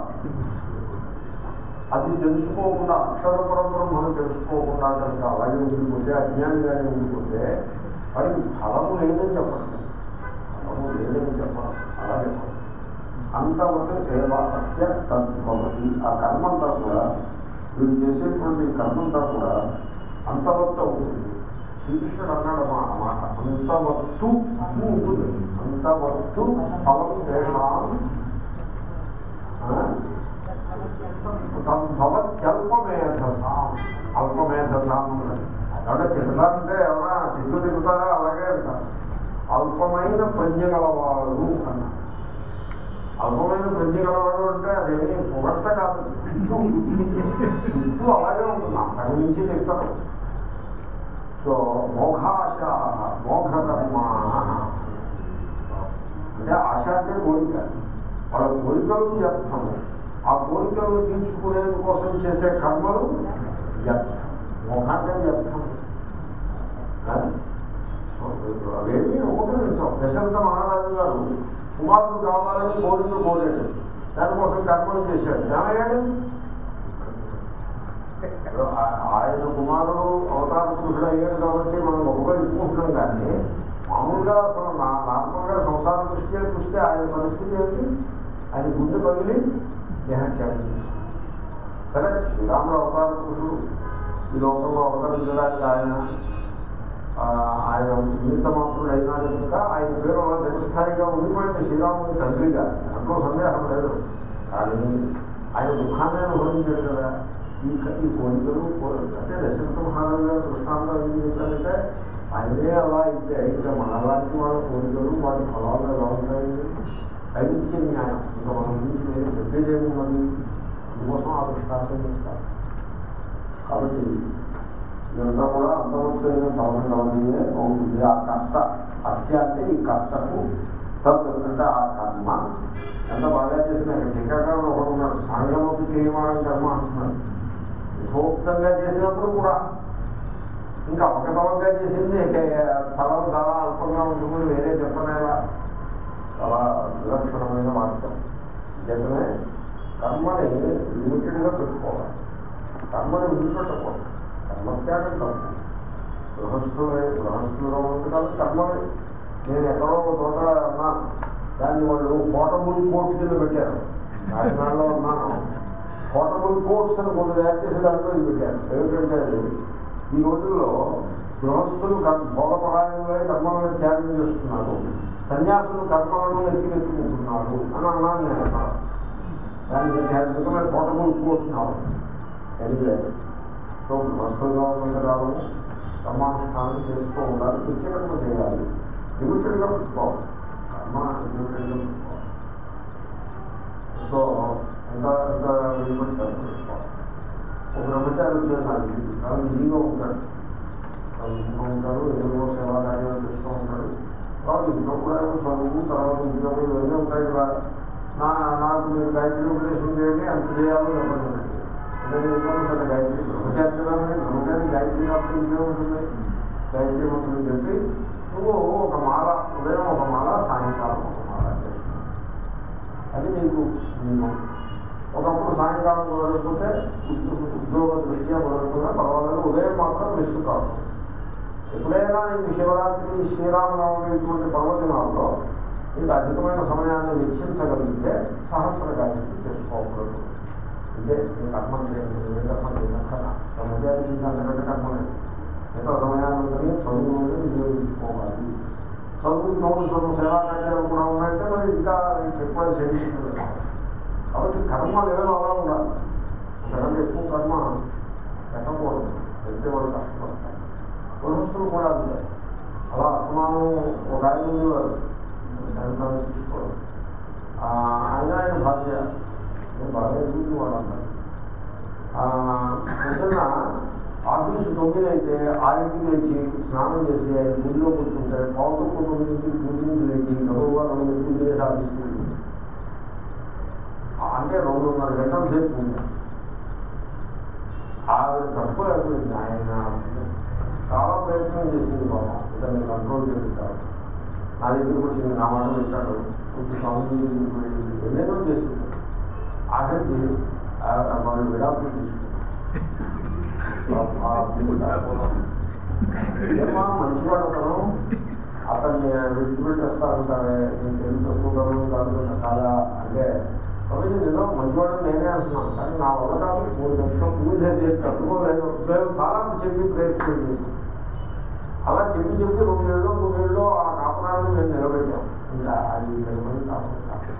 అది తెలుసుకోకుండా అక్షర పరబ్రహ్మను తెలుసుకోకుండా కనుక అలాగే ఉండిపోతే అజ్ఞానిగానే ఉండిపోతే వాడికి ఫలము లేదని చెప్పండి ఫలము లేదని చెప్పడం అలా చెప్పండి అంతవరకు దేవ అస్య తద్భవతి ఆ కర్మంతా కూడా వీడు చేసేటువంటి కర్మంతా కూడా అంతవత్తు అవుతుంది శ్రీకృష్ణుడు అన్నాడు మా మాట అంతవత్తు అని ఉంటుంది అంతవత్తు ఫలం దేశాం తద్భవత్యల్పమేధసాం అల్పమేధసాం అన్నది ఎవడ తింటారంటే ఎవరా తింటూ తింటారా అలాగే అంటారు అల్పమైన ప్రజ్ఞ గలవాడు అన్నారు అల్పమైన ప్రజ్ఞ గలవాడు అంటే అదేమి పొగట్ట కాదు చుట్టూ చుట్టూ అలాగే ఉంటుంది అంతకు మించి తింటారు సో మోఘాశ మోఘకర్మాణ అంటే ఆశ అంటే కోరిక వాళ్ళ కోరికలు వ్యర్థము ఆ కోరికలను తీర్చుకునే కోసం చేసే కర్మలు వ్యర్థం మోహాన్ని వ్యర్థం ఆ? సో, అవేమీ ఉపకరించాం దశరథ మహారాజు గారు కుమారుడు కావాలని కోరికలు కోరాడు దానికోసం కర్మలు చేశాడు ఏమయ్యాడు ఇప్పుడు ఆ- ఆయన కుమారుడు అవతార పురుషుడు అయ్యాడు కాబట్టి మనం గొప్పగా చెప్పుకుంటున్నాం కానీ మామూలుగా అసలు నా నార్మల్గా సంసార దృష్ట్యా చూస్తే ఆయన పరిస్థితి ఏంటి ఆయన గుండె పగిలి దేహత్యాగం చేశాడు సరే శ్రీరాముడు అవతార పురుషుడు ఈ లోకంలో అవతరించడానికి ఆయన ఆ, ఆయన నిమిత్త మాత్రుడు అయినా కనుక ఆయన పేరు అలా జనస్థాయిగా ఉండిపోయింది శ్రీరాముని తండ్రిగా దాంట్లో సందేహం లేదు కానీ ఆయన దుఃఖాన్ని అనుభవించాడు కదా ఈ క- ఈ కోరికలు కో- అంటే దశరథ మహారాజు గారు దృష్టాంతం ఏం చేశారంటే ఆయనే అలా అయితే ఇంకా మనలాంటి వాళ్ళ కోరికలు వాటి ఫలాలు ఎలా ఉంటాయి ఐనిత్య న్యాయం ఇంకా మనం నుంచి వేరే చెప్పేదేమున్నది అందుకోసం ఆ దృష్టాంతం చెప్తారు కాబట్టి ఇదంతా కూడా అంతవృత్తైన పదకొండవదియే అవుతుంది ఆ కర్త అస్య అంటే ఈ కర్తకు తత్ అంటే ఆ కర్మ ఎంత బాగా చేసిన టీకాకారుడు ఒకడు ఉన్నాడు సాంగమపి క్రియమానం కర్మ అంటున్నాడు యథోక్తంగా చేసినప్పుడు కూడా ఇంకా అవకతవకగా చేసింది ఫలం చాలా అల్పంగా ఉంటుంది వేరే చెప్పనేలా చాలా విలక్షణమైన వాక్యం నిజమే కర్మని లిమిటెడ్గా పెట్టుకోవాలి కర్మని వదిలిపెట్టకూడదు కర్మత్యాగం తప్పు గృహస్థులే గృహస్థులుగా ఉండటం కర్మని నేను ఎక్కడో ఒక చోట అన్నాను దాన్ని వాళ్ళు పోటబుల్ కోర్టు కింద పెట్టారు కాకినాడలో ఉన్నాను పోటబుల్ కోర్ట్స్ అని కొన్ని తయారు చేసి దాంట్లో ఇది పెట్టారు ఏమిటంటే అది ఈ రోజుల్లో గృహస్థులు కర్- భోగపరాయణంలో కర్మలను త్యాగం చేస్తున్నారు సన్యాసులు కర్మలను ఎత్తికెత్తుకుంటున్నారు అని అన్నాను నేను అక్కడ. దానికి అద్భుతమైన పోటబుల్ కోర్ట్ నావు ఎనివే సో గృహస్థులుగా ఉన్న కాలం కర్మానుష్ఠానం చేస్తూ ఉండాలి నిత్యకర్మ చేయాలి లిమిటెడ్గా పెట్టుకోవాలి కర్మ లిమిటెడ్గా పెట్టుకోవాలి సో ఎంత ఎంత లిమిట్ పెట్టుకోవాలి ఒక బ్రహ్మచారి వచ్చాడు నాకు ఇంటికి. చాలా బిజీగా ఉంటాడు చాలా బిజీగా ఉంటాడు ఏదో సేవా కార్యాలు చేస్తూ ఉంటాడు తర్వాత ఇంట్లో కూడా ఏమో చదువు తర్వాత ఉద్యోగం ఇవన్నీ ఉంటాయి కదా నా నాకు మీరు గాయత్రి ఉపదేశం చేయండి అంత చేయాలో చెప్పండి అంటే నేను సరే గాయత్రి బ్రహ్మచారి కదా మరి బ్రహ్మచారి గాయత్రి కాబట్టి ఇంకేం ఉంటుంది గాయత్రి మంత్రులు చెప్పి నువ్వు ఒక మాల ఉదయం ఒక మాల సాయంకాలం ఒక మాల చేసుకున్నావు అది నీకు నియమం ఒకప్పుడు సాయంకాలం కుదరకపోతే ఉద్యోగ ఉద్యోగ దృష్ట్యా కుదరకుండా పర్వాలేదు ఉదయం మాత్రం మిస్ కాదు ఎప్పుడైనా నీకు శివరాత్రి శ్రీరామనవమి ఇటువంటి పర్వదినాల్లో నీకు అధికమైన సమయాన్ని వెచ్చించగలిగితే సహస్ర గాయత్రి చేసుకోకూడదు ఇదే నీ కర్మ చేయండి ఏ కర్మ చేయక్కర్లా బ్రహ్మచారికి ఇంకా అంతకంటే కర్మ లేదు ఎంత సమయాన్ని చదువుని వినియోగించుకోవాలి చదువు నోటు చదువు సేవా కార్యాలు కూడా ఉన్నాయంటే మరి ఇంకా ఎక్కువ సెడిషన్ కాబట్టి కర్మ లెవెల్ అలా ఉండాలి అంతకంటే ఎక్కువ కర్మ పెట్టకూడదు పెడితే వాళ్ళు కష్టపడతారు గృహస్థులు కూడా అంతే అలా అసమానం ఒక ఆయన ఉండేవారు శాన్ ఫ్రాన్సిస్కో ఆ, ఆయన ఆయన భార్య నేను బాగా ఎదుగుతూ వాళ్ళు అన్నారు పొద్దున్న ఆఫీసు తొమ్మిది అయితే ఆరింటికి లేచి స్నానం చేసి ఆయన గుడిలో కూర్చుంటే పావుతో తొమ్మిది నుంచి గుడి నుంచి లేచి గౌరవ రెండు పూజ చేసి ఆఫీస్కి వెళ్ళి అంటే రెండున్నర గంటల సేపు పూజ ఆవిడ తప్పు అయిపోయింది ఆయన చాలా ప్రయత్నం చేసింది బాబా ఇతన్ని కంట్రోల్ చేస్తారు నా దగ్గరికి వచ్చింది నా మాట పెట్టాడు కొంచెం స్వామి దగ్గరికి వెళ్ళింది ఎన్నెన్నో చేసింది ఆఖరికి ఆ- ఆ వాళ్ళు విడాకులు తీసుకున్నారు ఏమా మంచివాడు అతను అతన్ని విడిచిపెట్టేస్తా ఉంటారే నేను తెలుసు తక్కువ కాదు కాదా అంటే కాబట్టి నిజం మంచివాడు నేనే అంటున్నాను కానీ నా వల్ల కాదు మూడు గంటలు పూజ చేసి తట్టుకోలేదు నేను చాలా చెప్పి ప్రయత్నం చేశాను అలా చెప్పి చెప్పి రెండేళ్ళు మూడేళ్ళు ఆ కాపురాన్ని మేము నిలబెట్టాం ఇంకా అది నిలబడి కాపురం కాదు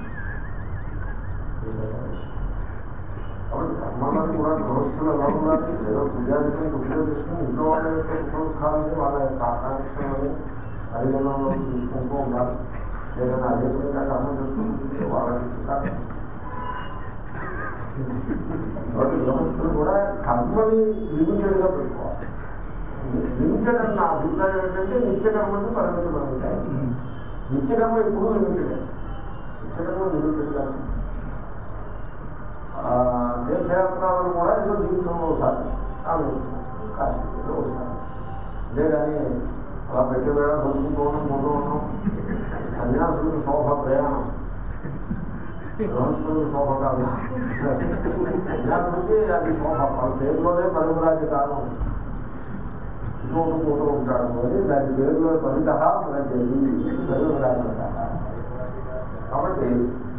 కాబట్టి కర్మలను కూడా గృహస్థులు ఎలా ఉండాలి ఏదో పూజారిని ఉపయోగిస్తున్న ఇంట్లో వాళ్ళ యొక్క సుఖ దుఃఖాలని వాళ్ళ యొక్క ఆకాంక్షలని పరిగణనలో తీసుకుంటూ ఉండాలి లేదంటే అదే విధంగా కర్మ చేసుకుంటుంటే వాళ్ళకి చికాకు. కాబట్టి గృహస్థులు కూడా కర్మని లిమిటెడ్గా పెట్టుకోవాలి లిమిటెడ్ అన్న నా అభిప్రాయం ఏంటంటే నిత్యకర్మని పరిమితమవుతాయి నిత్యకర్మ ఎప్పుడూ లిమిటెడ్ నిత్యకర్మ లిమిటెడ్గా తీర్థయాత్రలను కూడా ఏదో జీవితంలో ఒకసారి ఆలోచిస్తున్నాం కాశీలో ఒకసారి అంతేగాని అలా పెట్టే వేళ చదువుకోవడం ముందు ఉండడం సన్యాసులకు శోభ ప్రయాణం గృహస్థులకు శోభ కాదు సన్యాసులకి అది శోభ వాళ్ళ పేరులోనే పరిమరాజ కాలం ఇంకొక పూట ఉంటాడు అని దాని పేరులో ఫలిత ప్రజలు పరిమరాజ కాబట్టి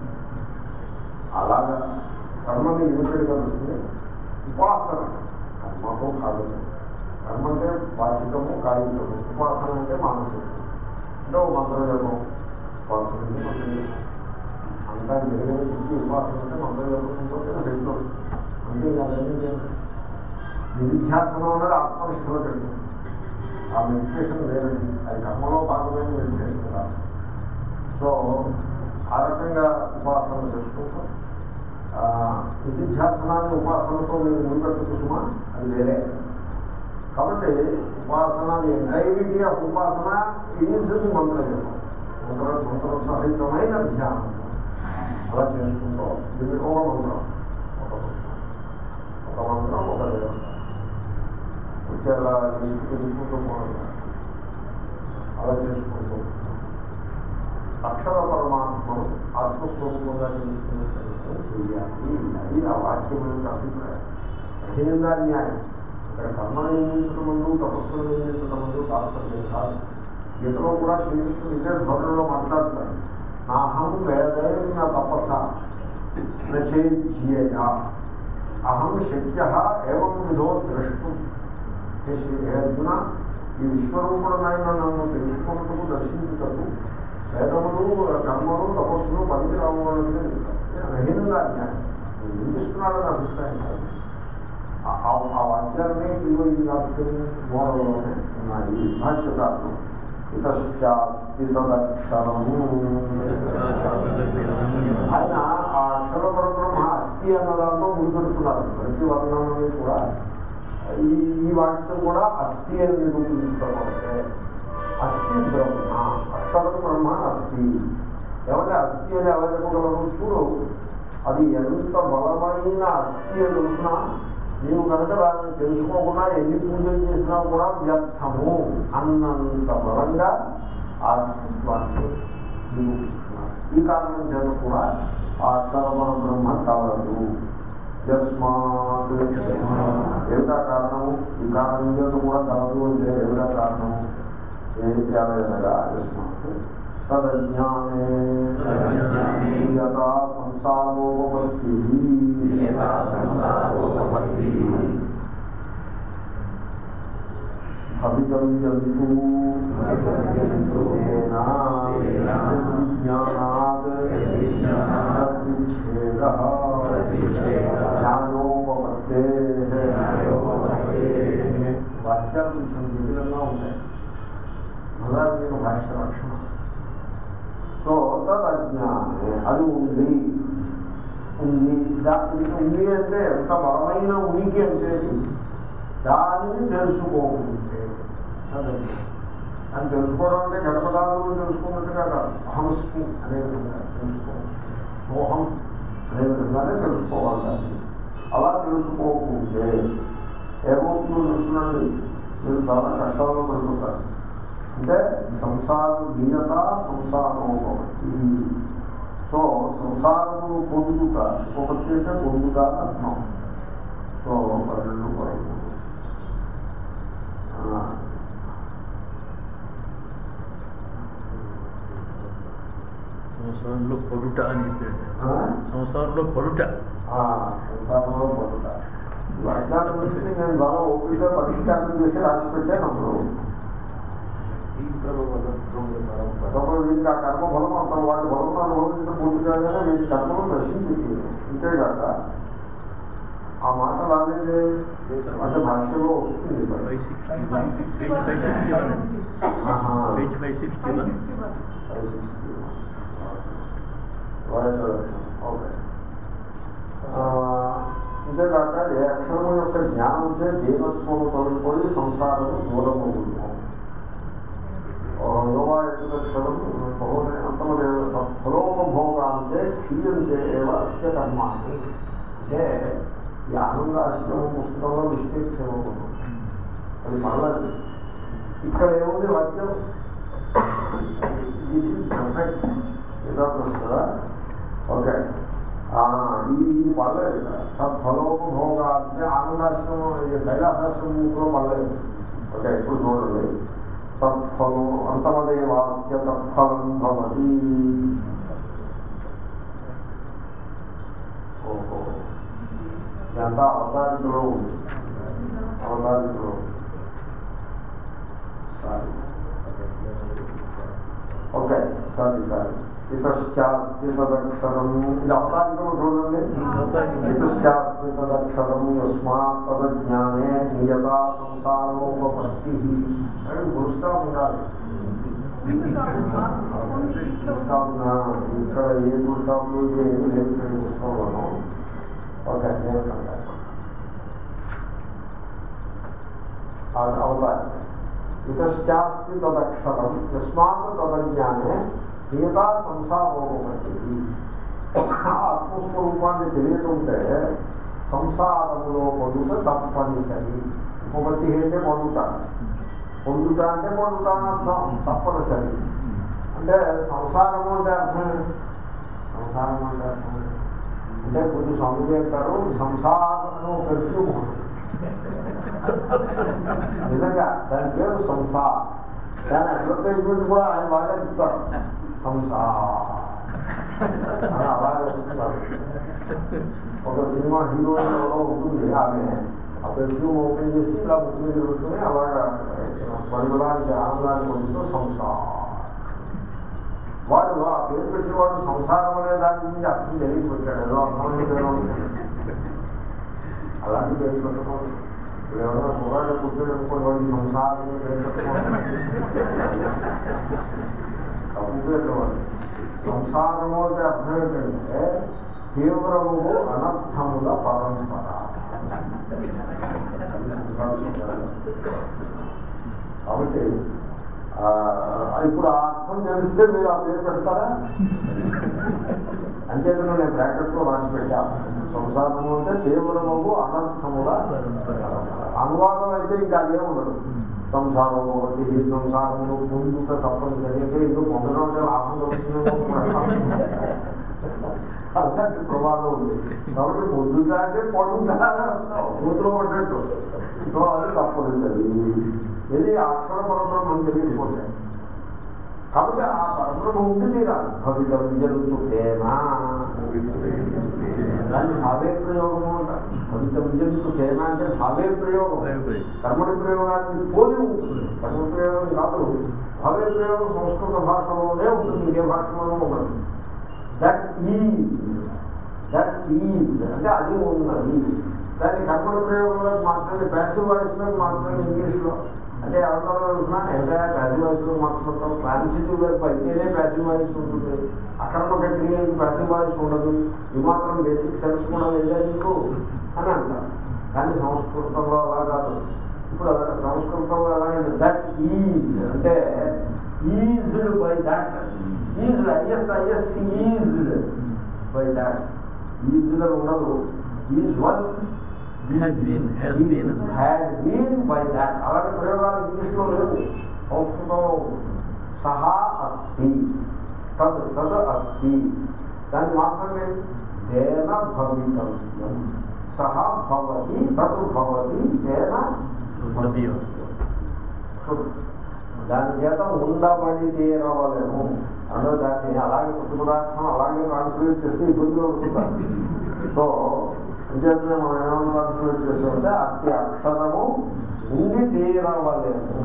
అలాగా కర్మని లిమిటెడ్గా పెట్టుకుని ఉపాసన కర్మతో కాదు కర్మ అంటే వాచికము కాయికము ఉపాసన అంటే మానసికము అంటే ఓ మంత్రజపం ఉపాసన అంటే మంత్రజపం అంతా జరిగిన చెప్పి ఉపాసన అంటే మంత్రజపంతో శక్తులు అంతే అదన్నీ లేదు నిధిధ్యాసనం అనేది ఆత్మనిష్టలో కలిగింది ఆ మెడిటేషన్ లేదండి అది కర్మలో భాగమైన మెడిటేషన్ కాదు సో ఆ రకంగా ఉపాసన చేసుకుంటూ నిధిధ్యాసనాన్ని ఉపాసనతో మీరు ముడిపెట్టుకు సుమా అది వేరే కాబట్టి ఉపాసన ఎంటైరిటీ ఆఫ్ ఉపాసన ఈజ్ ది మంత్రజపం మంత్ర మంత్ర సహితమైన ధ్యానం అలా చేసుకుంటూ ఇది ఒక మంత్రం ఒక మంత్రం ఒక మంత్రం ఒక దేవత వచ్చి అలా లిస్ట్ తెలుసుకుంటూ పోవాలి అలా చేసుకుంటూ అక్షర పరమాత్మను ఆత్మస్వరూపంగా తెలుసుకునే ప్రయత్నం చేయాలి అది ఆ వాక్యం యొక్క అభిప్రాయం అహిందా న్యాయం ఇక్కడ కర్మ నియమించడం ముందు తపస్సులు నియమించడం ముందు తాత్పర్యం కాదు గీతలో కూడా శ్రీకృష్ణుడు ఇదే ధోరణిలో మాట్లాడుతాడు నాహం వేదైన తపస్స నచేజ్యేయ అహం శక్య ఏం విధో ద్రష్టు హే శ్రీ హే అర్జున ఈ విశ్వరూపుడనైన నన్ను తెలుసుకున్నట్టుకు దర్శించుటకు వేదములు కర్మలు తపస్సులు పనికి రావాలని రహీనంగా అన్యాయం నిందిస్తున్నాడని అభిప్రాయం కాదు ఆ- ఆ- ఆ వాక్యాలనే ఇదిగో ఈ వాక్యం మూలంలోనే ఉన్నాయి భాష్యకారులు ఇతశ్చాస్తి తదక్షరము ఆయన ఆ అక్షర పరబ్రహ్మ అస్థి అన్న దాంట్లో ముందుపెడుతున్నారు ప్రతి వర్ణాన్ని కూడా ఈ ఈ వాక్యం కూడా అస్థి అని నిరూపించుకోవాలి అస్థి బ్రహ్మ అక్షర బ్రహ్మ అస్థి ఏమంటే అస్థి అని ఎలా చెప్పగలరు చూడు అది ఎంత బలమైన అస్థి అని తెలుసిన నీవు కనుక దాన్ని తెలుసుకోకుండా ఎన్ని పూజలు చేసినా కూడా వ్యర్థము అన్నంత బలంగా ఆ అస్తిత్వాన్ని నిరూపిస్తున్నారు ఈ కారణం చేత కూడా ఆ అక్షరమ బ్రహ్మ కలదు యస్మాత్ ఏమిటా కారణము ఈ కారణం చేత కూడా కలదు అంటే ఏమిటా కారణము ఏమిటి అనగా యస్మాత్ తదజ్ఞానే యథా సంసారోపత్తి యథా సంసారోపపత్తి భవితవ్యంతు భవితవ్యంతు తేన తేన విజ్ఞానాత్ విజ్ఞానాత్ తద్విచ్ఛేదః తద్విచ్ఛేదః జ్ఞానోపపత్తేః జ్ఞానోపపత్తేః వాక్యాలు కొంచెం జటిలంగా ఉంటాయి మొదటి భాష లక్షణం సో తదజ్ఞానే అది ఉంది ఉంది దాని ఉంది అంటే ఎంత బలమైన ఉనికి అంటే అది దానిని తెలుసుకోకుంటే అదండి అని తెలుసుకోవడం అంటే గడపడాలను తెలుసుకున్నట్టుగా కాదు అహమస్మి అనే విధంగా తెలుసుకో సోహం అనే విధంగానే తెలుసుకోవాలి దాన్ని అలా తెలుసుకోకుంటే ఏమవుతుందో తెలుసునండి మీరు చాలా కష్టాల్లో పడిపోతారు అంటే సంసారం దీయత సంసారోపతి సో సంసారము పొందుట ఉపపత్తి అంటే పొందుట అని అర్థం సో పన్నెండు పదమూడు ఆ, సంసారంలో పడుట అని చెప్పాడు ఆ? సంసారంలో పడుట ఆ, సంసారంలో పొందుట ఈ వాక్యాల గురించి నేను బాగా ఓపిక పరిష్కారం చేసి రాసి పెట్టాను అప్పుడు ఒకరు వీరికి ఆ కర్మ బలం అంత వాటి బలం అనుభవించడం పూర్తి కాగానే వీరి కర్మను నశించింది అంతేగాక ఆ మాట రాలేదే అంటే భాషలో వస్తుంది మరి. Five sixty one page five sixty one ఆహా. Page five sixty one Five sixty one. Right direction. Okay. ఆ, అంతేకాక ఏ అక్షరము యొక్క జ్ఞానం చే దేవత్వము తొలగిపోయి సంసారము దూరము యోగా అక్షరం బహునే అంతమదేవ ఫలోపభోగాంతే క్షీయంతే ఏవ అస్య కర్మాన్ని అంటే ఈ ఆనందాశ్రమం పుస్తకంలో మిస్టేక్స్ ఏమవుతుంది అది మళ్ళీ ఇక్కడ ఏముంది వాక్యం దిస్ ఇస్ పర్ఫెక్ట్ కదా ఓకే ఈ ఇది పడలేదు ఫలోపభోగ అంటే ఆనందాశ్రమం ఇది కైలాసాశ్రమంలో పడలేదు ఓకే ఇప్పుడు చూడండి తత్ఫలం అంతమదేవాస్య తత్ఫలం భవతి ఓహో ఇదంతా అవతారికలో ఉంది అవతారికలో ఉంది. సారీ సారీ ఇతశ్చాస్తి తదక్షరం ఇది అవతారికం చూడండి ఇతశ్చాస్తి తదక్షరం యస్మాత్ తదజ్ఞానే నియతా సంసారోపపత్తి అని గురుస్తా ఉండాలి గురుస్తాపున ఇక్కడ ఏ గురుస్తాపులు ఏమి లేదు ఇక్కడ పుస్తకంలోనూ ఒక అధ్యాయం కంటారు అవతారి ఇతశ్చాస్తి తదక్షరం యస్మాత్ తదజ్ఞానే మిగతా సంసారోపతి ఆత్మస్వరూపాన్ని తెలియకుంటే సంసారములో పొందుట తప్పనిసరి ఉపపత్తి అంటే పొందుట పొందుట అంటే పొందుట అని అర్థం తప్పనిసరి అంటే సంసారము అంటే అర్థం ఏంటి? సంసారం అంటే అర్థం ఏంటి? అంటే కొంచెం స్వామి చెప్తారు సంసారం పెర్ఫ్యూమ్ ఉంటుంది నిజంగా దాని పేరు సంసార్ దాని అడ్వర్టైజ్మెంట్ కూడా ఆయన బాగా చెప్తారు సంసార్ అని అలాగే వస్తున్నారు ఒక సినిమా హీరోయిన్ ఎవరో ఉంటుంది ఆమె ఆ పెర్ఫ్యూమ్ ఓపెన్ చేసి ఇలా ముక్కు మీద పెట్టుకుని అలాగా పరిమళానికి ఆనందాన్ని పొందుతూ సంసార్ వాడు ఆ పేరు పెట్టినవాడు సంసారం అనే దాని గురించి అర్థం తెలియపెట్టాడు ఏదో అర్థమైన పేరు ఉంటుంది. అలాంటి పేరు పెట్టుకోండి ఇప్పుడు ఎవరైనా కుర్రాళ్ళు కూర్చొని అనుకోండి వాడికి సంసారం అని పేరు పెట్టుకోండి తప్పు పేరు వాడు సంసారము అంటే అర్థం ఏంటంటే తీవ్రము అనర్థముల పరంపర కాబట్టి ఆ, ఇప్పుడు ఆ అర్థం తెలిస్తే మీరు ఆ పేరు పెడతారా అంతేకాదు నేను బ్రాకెట్లో రాసి పెట్టా సంసారము అంటే తీవ్రము అనర్థముల అనువాదం అయితే ఇంకా అదే ఉండదు సంసారం ఒకటి ఈ సంసారమును పొందుట తప్పనిసరి అంటే ఇది పొందడం అంటే లాభం దొరుకుతుందేమో అలాంటి ప్రమాదం ఉంది కాబట్టి పొందుట అంటే పొందుతా కూతురు పడ్డట్టు సో అది తప్పనిసరి ఇది అక్షర పరబ్రహ్మం తెలియకపోతే కాబట్టి ఆ పరబ్రహ్మ ఉండి తీరాలి భవితవ్యంతుకేనా దాన్ని భావే ప్రయోగము అంటారు భవితవ్యంతుకేనా అంటే భావే ప్రయోగం కర్మడి ప్రయోగానికి పోలి ఉంటుంది కర్మ ప్రయోగం కాదు భావే ప్రయోగం సంస్కృత భాషలోనే ఉంటుంది ఇంకే భాషలోనూ ఉండదు దట్ ఈజ్ దట్ ఈజ్ అంటే అది ఉన్నది దాన్ని కర్మడి ప్రయోగంలో మార్చండి ప్యాసివ్ వాయిస్లో మార్చండి ఇంగ్లీష్లో అంటే ఎవరిలో తెలిసిన ఎంత ప్యాసివ్ వాయిస్లో మార్చుకుంటాం ట్రాన్సిటివ్ వైపు అయితేనే ప్యాసివ్ వాయిస్ ఉంటుంది అకర్మక క్రియలకు ప్యాసివ్ వాయిస్ ఉండదు ఈ మాత్రం బేసిక్ సెన్స్ కూడా లేదా నీకు అని అంటారు కానీ సంస్కృతంలో అలా కాదు ఇప్పుడు సంస్కృతంలో ఎలాగంటే దట్ ఈజ్ అంటే ఈజ్డ్ బై దట్ ఈజ్డ్ ఐఎస్ ఐఎస్ ఈజ్డ్ బై దట్ ఈజ్డ్ ఉండదు is was Had been, has been. Had been by that అలాంటి ప్రయోగాలు ఇంగ్లీష్లో లేవు సంస్కృతంలో ఉంది. సహా అస్తి తద్ తద్ అస్తి దాన్ని మార్చండి తేన భవితవ్యం సహా భవతి తద్ భవతి తేన భవ్యం. చూడు. దాని చేత ఉండబడి తీరవలేము అంటే దాన్ని అలాగే కొత్త పదార్థం అలాగే ట్రాన్స్లేట్ చేస్తే ఇబ్బందిలో ఉంటుంటారు సో అంచేతనే మనం ఏమైనా ట్రాన్స్లేట్ చేసామంటే అతి అక్షరము ఉండి తీరవలేము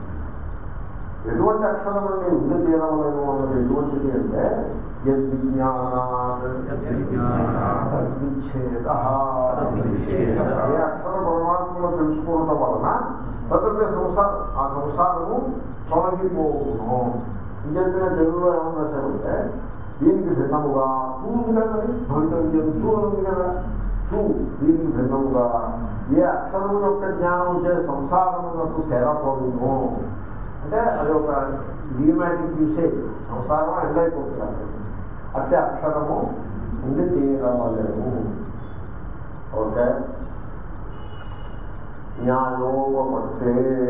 ఎటువంటి అక్షరం అండి ఉండి తీరవలేము అన్నది ఎటువంటిది అంటే యద్విజ్ఞానాత్ యద్విజ్ఞానాత్ తద్విచ్ఛేద తద్విచ్ఛేద. ఏ అక్షర పరమాత్మను తెలుసుకోవడం వలన తదంటే సంసారం ఆ సంసారము తొలగిపోవును ఇంకేతనే తెలుగులో ఏమన్నా రాశారంటే దీనికి భిన్నముగా తూ ఉంది కదా మరి భవితవ్యం తూ అని ఉంది కదా తూ దీనికి భిన్నముగా ఏ అక్షరము యొక్క జ్ఞానం చే సంసారమునకు తెరపడును అంటే అది ఒక డిమాటిక్ యూసేజ్ సంసారం ఎండ్ అయిపోతుంది అంటే అక్షరము ఉండి తీరవలేము ఓకే న్యాయోపత్తే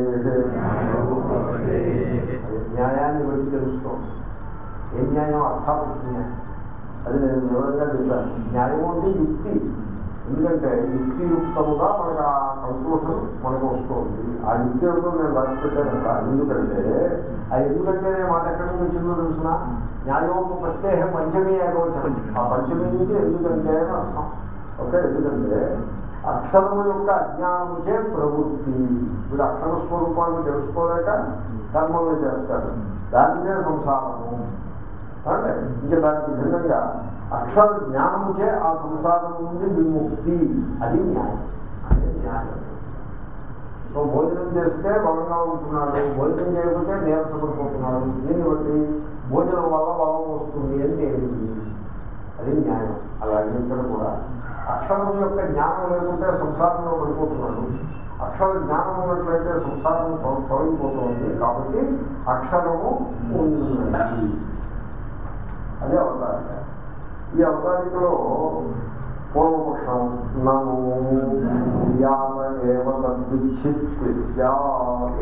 న్యాయాన్ని బట్టి తెలుస్తాం ఏ న్యాయం అర్థాపత్తి న్యాయం అది నేను వివరంగా చెప్పాను న్యాయం అంటే యుక్తి ఎందుకంటే యుక్తియుక్తముగా మనకు ఆ కంక్లూషన్ మనకు వస్తుంది ఆ యుక్తి ఏమిటో నేను రాసి పెట్టానంట ఎందుకంటే ఆ ఎందుకంటేనే మాట ఎక్కడి నుంచి వచ్చిందో తెలిసిన న్యాయోపత్తే పంచమీ ఏకవచనం ఆ పంచమీ నుంచి ఎందుకంటే అని అర్థం ఓకే ఎందుకంటే అక్షరము యొక్క అజ్ఞానముచే ప్రవృత్తి వీడు అక్షర స్వరూపాన్ని తెలుసుకోలేక కర్మలు చేస్తాడు దానిచే సంసారము అంటే ఇంకా దానికి భిన్నంగా అక్షర జ్ఞానముచే ఆ సంసారం నుండి విముక్తి అది న్యాయం అదే న్యాయం సో భోజనం చేస్తే బలంగా ఉంటున్నాడు భోజనం చేయకపోతే నీరసపడిపోతున్నాడు దీన్ని బట్టి భోజనం వల్ల బలం వస్తుంది అని తేలింది అది న్యాయం అలాగే ఇక్కడ కూడా అక్షరం యొక్క జ్ఞానం లేకుంటే సంసారంలో పడిపోతున్నాడు అక్షర జ్ఞానం ఉన్నట్లయితే సంసారం తొ- తొలగిపోతుంది కాబట్టి అక్షరము ఉన్నది అదే అవతారిక ఈ అవతారికలో పూర్వపక్షం నము యాత ఏవ తద్విచ్ఛిత్తి స్యాత్.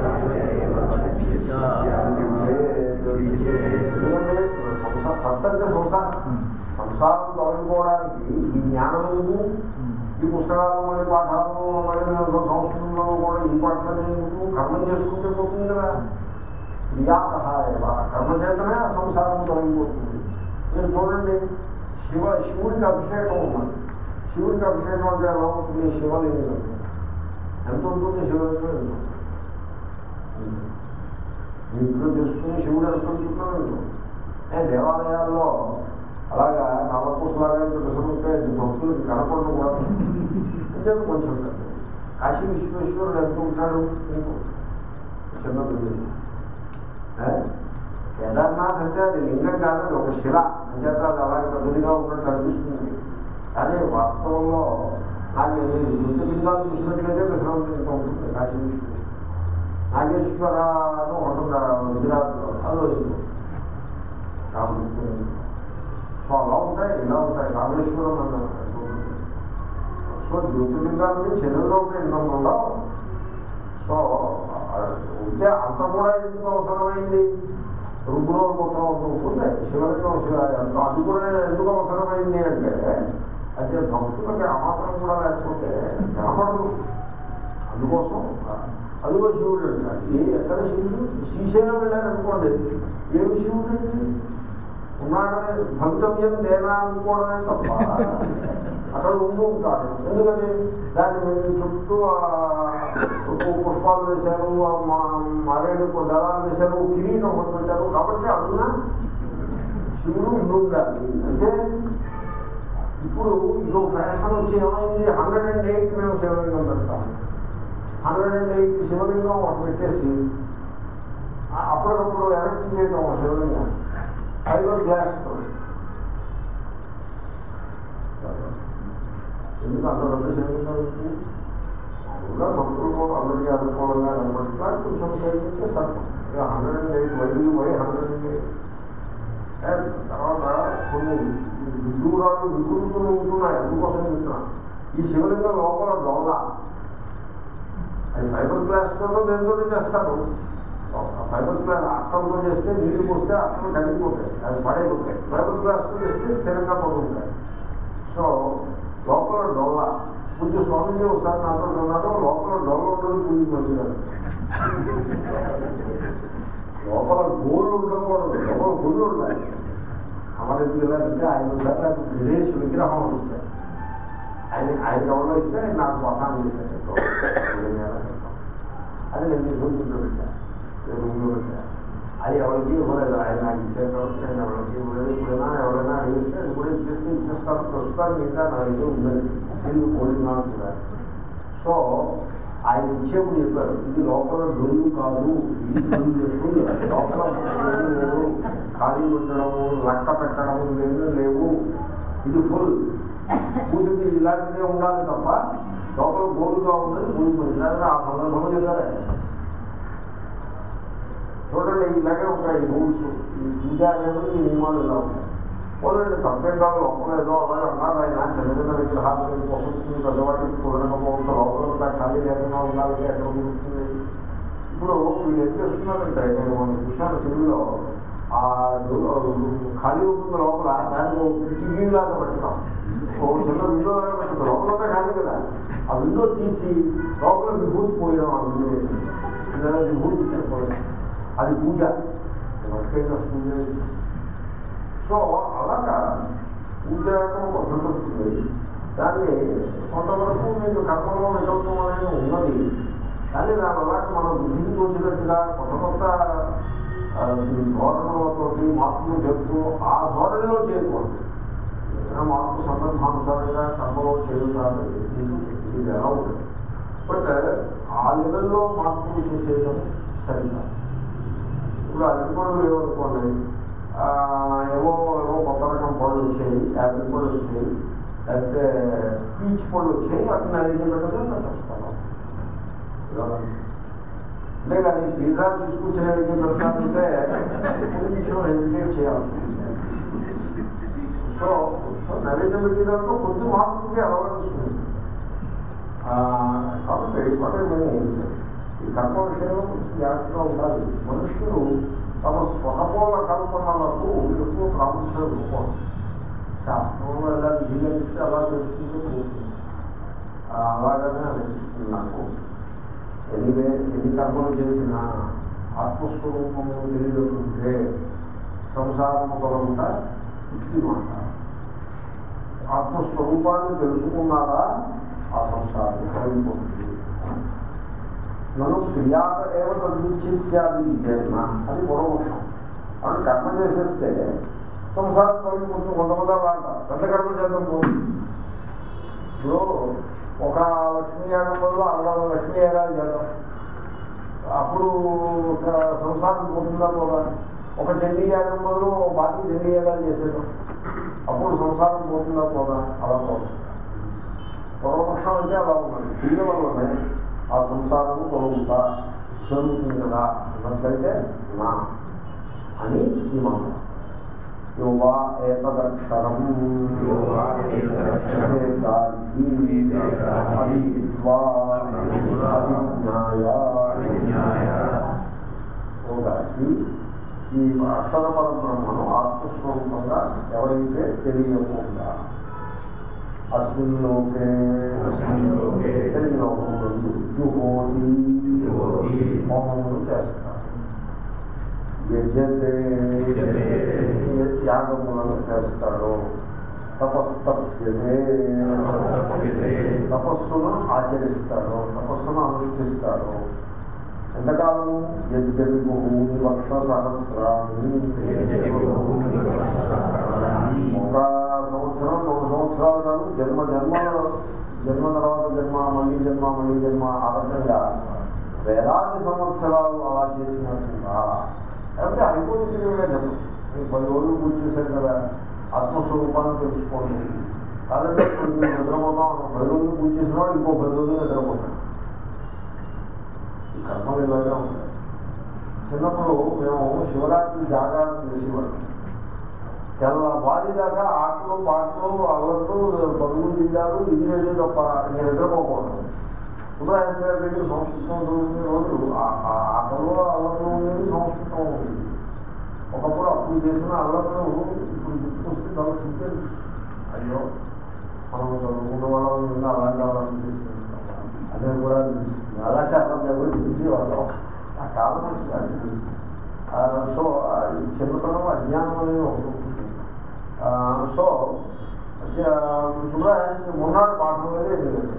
ఎందుకంటే సంసారం ప్రత్యేక సంసారం సంసారం తొలగిపోవడానికి ఈ జ్ఞానం ఎందుకు ఈ పుస్తకాలు మళ్ళీ పాఠాలు మళ్ళీ మేము సంస్కృతంలో కూడా ఈ పాఠాలు ఎందుకు కర్మం చేసుకుంటే పోతుంది కదా క్రియాసహాయవ కర్మ చేతనే ఆ సంసారం తొలగిపోతుంది మీరు చూడండి శివ శివుడికి అభిషేకం ఉన్నది శివుడికి అభిషేకం అంటే ఎలా ఉంటుంది శివలింగం ఎంత ఉంటుంది శివలింగం ఎంత ఉంటుంది? మీ ఇంట్లో చేసుకుని శివుడు ఎంత ఉంటున్నాడు ఏ దేవాలయాల్లో అలాగా నవపూసలాగా దృశ్యముంటే భక్తులకి కనపడడం కూడా నిజంగా కొంచెం పెద్ద. కాశీ విశ్వేశ్వరుడు ఎంత ఉంటాడు ఇంకో చిన్న బిల్డింగ్ ఏ? కేదార్నాథ్ అంటే అది లింగం కాదు అది ఒక శిల అంచేత అది అలాగే పెద్దదిగా ఉన్నట్టు అనిపిస్తుంది కానీ వాస్తవంలో నాకు ఈ జ్యోతిర్లింగాలు చూసినట్లయితే విశ్రాంతి ఇంకా ఉంటుంది కాశీ విశ్వేశ్వరుడు నాగేశ్వర అని ఉంటున్నారు గుజరాత్లో అదో ఇది. కాబట్టి సో అలా ఉంటాయి ఇలా ఉంటాయి రామేశ్వరం అన్నారు సో జ్యోతిర్లింగాలకి చెరువులో ఉంటే ఇంత ఉండవు సో ఆ, ఉంటే అంత కూడా ఎందుకు అవసరమైంది రుబ్బులో మొత్తం ఉంటుంది శివలింగం శివ ఎంత అది కూడా ఎందుకు అవసరమైంది అంటే అది భక్తులకి ఆ మాత్రం కూడా లేకపోతే కనపడదు అందుకోసం అదిగో శివుడు అంటారు ఏ ఎక్కడ శివుడు శ్రీశైలం వెళ్ళారనుకోండి ఏమి శివుడు అండి ఉన్నాడనే భవితవ్యం తేనా అనుకోవడమే తప్ప అక్కడ ఉండి ఉంటాడు ఎందుకని దాన్ని మేము చుట్టూ ఆ పు- పుష్పాలు వేశారు ఆ మా- మరేడు దళాలు వేశారు కిరీటం ఒకటి పెట్టారు కాబట్టి అడుగున శివుడు ఉండి ఉండాలి అంటే ఇప్పుడు ఇదో ఫ్యాషన్ వచ్చి ఏమైంది హండ్రెడ్ అండ్ ఎయిట్ మేము శివలింగం పెడతాం హండ్రెడ్ అండ్ ఎయిట్ శివలింగం ఒకటి పెట్టేసి ఆ- అప్పటికప్పుడు ఎరెక్ట్ చేయడం ఒక శివలింగం ఫైబర్ గ్లాస్ ఎందుకు అంత పెద్ద శివలింగం ఉంది? మామూలుగా భక్తులు కూడా అందరికీ అనుకూలంగా కనబడుతున్నా కొంచెం సేవించే సర్వం ఇక హండ్రెడ్ అండ్ ఎయిట్ వై వై హండ్రెడ్ అండ్ ఎయిట్ తర్వాత కొన్ని విదూరాలు వికృతులు ఉంటున్నాయి అందుకోసం చెప్తున్నా ఈ శివలింగం లోపల దొంగ అది ఫైబర్ గ్లాస్తో దేంతో చేస్తారు ఆ ఫైబర్ గ్లాస్ అట్టంతో చేస్తే నీళ్లు పోస్తే అట్టలు కరిగిపోతాయి అది పడైపోతాయి ఫైబర్ గ్లాస్తో చేస్తే స్థిరంగా పడుతుంటాయి సో లోపల డొల్ల పూజ స్వామిజీ ఒకసారి నాతో ఉన్నారు లోపల డొల్ల ఉండదు పూజ మంచిగారు లోపల గోళ్ళు ఉండకూడదు లోపల గోళ్ళు ఉండాలి అమరెందుకు ఇలా అంటే ఆయన ఒకసారి నాకు గణేష్ విగ్రహం ఒకటి ఇచ్చారు ఆయన ఆయన ఎవరో ఇస్తే నాకు వసానం చేశారు అది నేను తీసుకొని ఇంట్లో పెట్టాను రూమ్లో పెట్టాను అది ఎవరికి ఇవ్వలేదు ఆయన నాకు ఇచ్చారు కాబట్టి నేను ఎవరికి ఇవ్వలేదు ఇప్పుడైనా ఎవరైనా అడిగిస్తే అది కూడా ఇచ్చేస్తే ఇచ్చేస్తాను ప్రస్తుతానికి ఇంకా నా ఇది ఉందండి స్కిల్ కోడింగ్ నాకు కూడా సో ఆయన ఇచ్చేప్పుడు చెప్పారు ఇది లోపల డొల్లు కాదు ఇది డొల్లు ఫుల్ లోపల ఏమీ లేదు ఖాళీ ఉండడము లక్క పెట్టడము ఇవేమీ లేవు ఇది ఫుల్ పూజకి ఇలాంటిదే ఉండాలి తప్ప లోపల గోలుగా ఉన్నది పూజ ఇలాగే ఆ సందర్భంలో చెప్పారు చూడండి ఇలాగే ఉంటాయి ఈ రూల్స్ ఈ పూజ అనేది ఈ నియమాలు ఇలా ఉంటాయి పోలండి తప్పేం కాదు లోపల ఏదో అలాగే అన్నారు ఆయన చిన్న చిన్న విగ్రహాలు కోసం పెద్దవాటికి కుదరకపోవచ్చు లోపల అంతా ఖాళీ లేకుండా ఉండాలి ఎక్కడ ఉంటుంది ఇప్పుడు వీళ్ళు ఏం చేస్తున్నారంటే నేను మన చూశాను టీవీలో ఆ డు- ఖాళీ ఉంటుంది లోపల దాన్ని ఒక కిటికీ లాగా పెట్టడం ఒక చిన్న విండో లాగా పెట్టడం లోపల ఖాళీ కదా ఆ విండో తీసి లోపల విభూతి పోయడం ఆ విండో లేదా విభూతి పోయడం అది పూజ ఎవరికైనా పూజ సో అలాగా పూజ ఒక పద్ధతి ఉంటుంది దాన్ని కొంతవరకు మీకు కర్మలో వికల్పం అనేది ఉన్నది కానీ దాని అలాగే మనం బుద్ధికి తోచినట్టుగా కొత్త కొత్త ఆ, ఈ ధోరణులతోటి మార్పులు చెప్తూ ఆ ధోరణిలో చేయకూడదు ఏదైనా మార్పు సందర్భానుసారంగా కర్మలో చేయాలి ఇది ఇది ఎలా ఉంటుంది బట్ ఆ లెవెల్లో మార్పులు చేసేయడం సరికాదు ఇప్పుడు అరటి పళ్ళు లేవనుకోండి ఆ, ఏవో ఏవో కొత్త రకం పళ్ళు వచ్చాయి యాపిల్ పళ్ళు వచ్చాయి లేకపోతే పీచ్ పళ్ళు వచ్చాయి వాటిని నైవేద్యం పెట్టడం నాకు కష్టం అంతేగాని పిజ్జా తీసుకొచ్చి నైవేద్యం పెడతానంటే కొంచెం హెజిటేట్ చేయాల్సి ఉంటుంది సో సో నైవేద్యం పెట్టేదాంట్లో కొంచెం మార్పుకి అలవాటు ఆ, కాబట్టి వాట్ ఐ మీన్ ఈ కర్మ విషయంలో కొంచెం జాగ్రత్తగా ఉండాలి మనుషులు తమ స్వతమూల కల్పనలకు ఎక్కువ ప్రాముఖ్యత ఇవ్వకూడదు శాస్త్రంలో ఎలా విధిగలిస్తే అలా చేసుకుంటూ పోతుంది ఆ, అలాగనే అనిపిస్తుంది నాకు ఎనివే ఎన్ని కర్మలు చేసినా ఆత్మస్వరూపము తెలియకుంటే సంసారము తొలగుట యుక్తి మాట ఆత్మస్వరూపాన్ని తెలుసుకున్నారా ఆ సంసారం కలిగిపోతుంది నన్ను క్రియాత ఏవ తద్విచ్చేది జన్మ అది పూర్వపక్షం వాడు కర్మ చేసేస్తే సంసారం కలిగిపోతుంది కొంతమంది అలా అంటారు పెద్ద కర్మ చేద్దాం పోతుంది ఇప్పుడు ఒక లక్ష్మీ యాగం బదులు అరవై లక్ష్మీ యాగాలు చేద్దాం అప్పుడు ఒక సంసారం పోతుందా పోదా ఒక చండీ యాగం బదులు బాకీ చండీ యాగాలు చేసేద్దాం అప్పుడు సంసారం పోతుందా పోదా అలా పోతుంది పూర్వపక్షం అంటే అలా ఉన్నది క్రియ వల్లనే ఆ సంసారము తొలగుతా జరుగుతుంది కదా అన్నట్లయితే నా అని ఈ మంత్రం యోవా ఏతదక్షరం యోవా ఏతదక్షరం వేదాది అవిద్వా అవిజ్ఞాయ అవిజ్ఞాయ యోగాది ఈ అక్షర పరబ్రహ్మను ఆత్మస్వరూపంగా ఎవరైతే తెలియకుండా అస్మిన్ లోకే అస్మిన్ లోకే తెలియలోకములందు జుహోతి జుహోతి హోమములు చేస్తారు యజ్ఞతే యజ్ఞతే యాగములను చేస్తాడు తపస్తప్యతే తపస్తప్యతే తపస్సును ఆచరిస్తాడు తపస్సును అనుష్ఠిస్తాడు ఎంతకాలము యజ్ఞపి బహూని వర్ష సహస్రాన్ని యజ్ఞపి బహూని వర్ష సహస్రాణి ఒక సంవత్సరం రెండు సంవత్సరాలు కాదు జన్మ జన్మ జన్మ తర్వాత జన్మ మళ్ళీ జన్మ మళ్ళీ జన్మ ఆ రకంగా వేలాది సంవత్సరాలు అలా చేసినట్టుగా లేకపోతే హైపోతిగా చెప్పచ్చు మీరు పది రోజులు పూజ చేశారు కదా ఆత్మస్వరూపాన్ని తెలుసుకోండి కాదంటే ఇప్పుడు మీరు నిద్రపోతాం పది రోజులు పూజ చేసిన వాడు ఇంకో పది రోజులు నిద్రపోతాడు ఈ కర్మలు ఇలాగే ఉంటాయి చిన్నప్పుడు మేము శివరాత్రి జాగారం చేసేవాళ్ళం తెల్లవారి దాకా ఆటలు పాటలు అల్లట్లు పరుగులు దిగారు ఇది లేదు తప్ప నేను నిద్రపోకూడదు సుబ్రహ్మణ్య గారి దగ్గర సంస్కృతం చదువుకునే రోజు ఆ- ఆ ఆటల్లో అల్లట్లు ఉండేది సంస్కృతం ఉంది ఒకప్పుడు అప్పుడు చేసిన అల్లట్లు ఇప్పుడు గుర్తుకొస్తే చాలా సింపుల్ అయ్యో మనం చదువుకున్న వాళ్ళం నిన్న అలాంటి వాళ్ళని చేసిన అదే కూడా అనిపిస్తుంది అలాంటి అల్లం ఎవరు తెలిసేవాళ్ళం ఆ కాలం అది ఆ, సో ఆ, ఈ చిన్నతనం అజ్ఞానం అనేది ఒకటి ఉంటుంది. ఆ, సో సుబ్రహ్మణ్య మొన్నటి పాఠం అనేది ఏమీ లేదు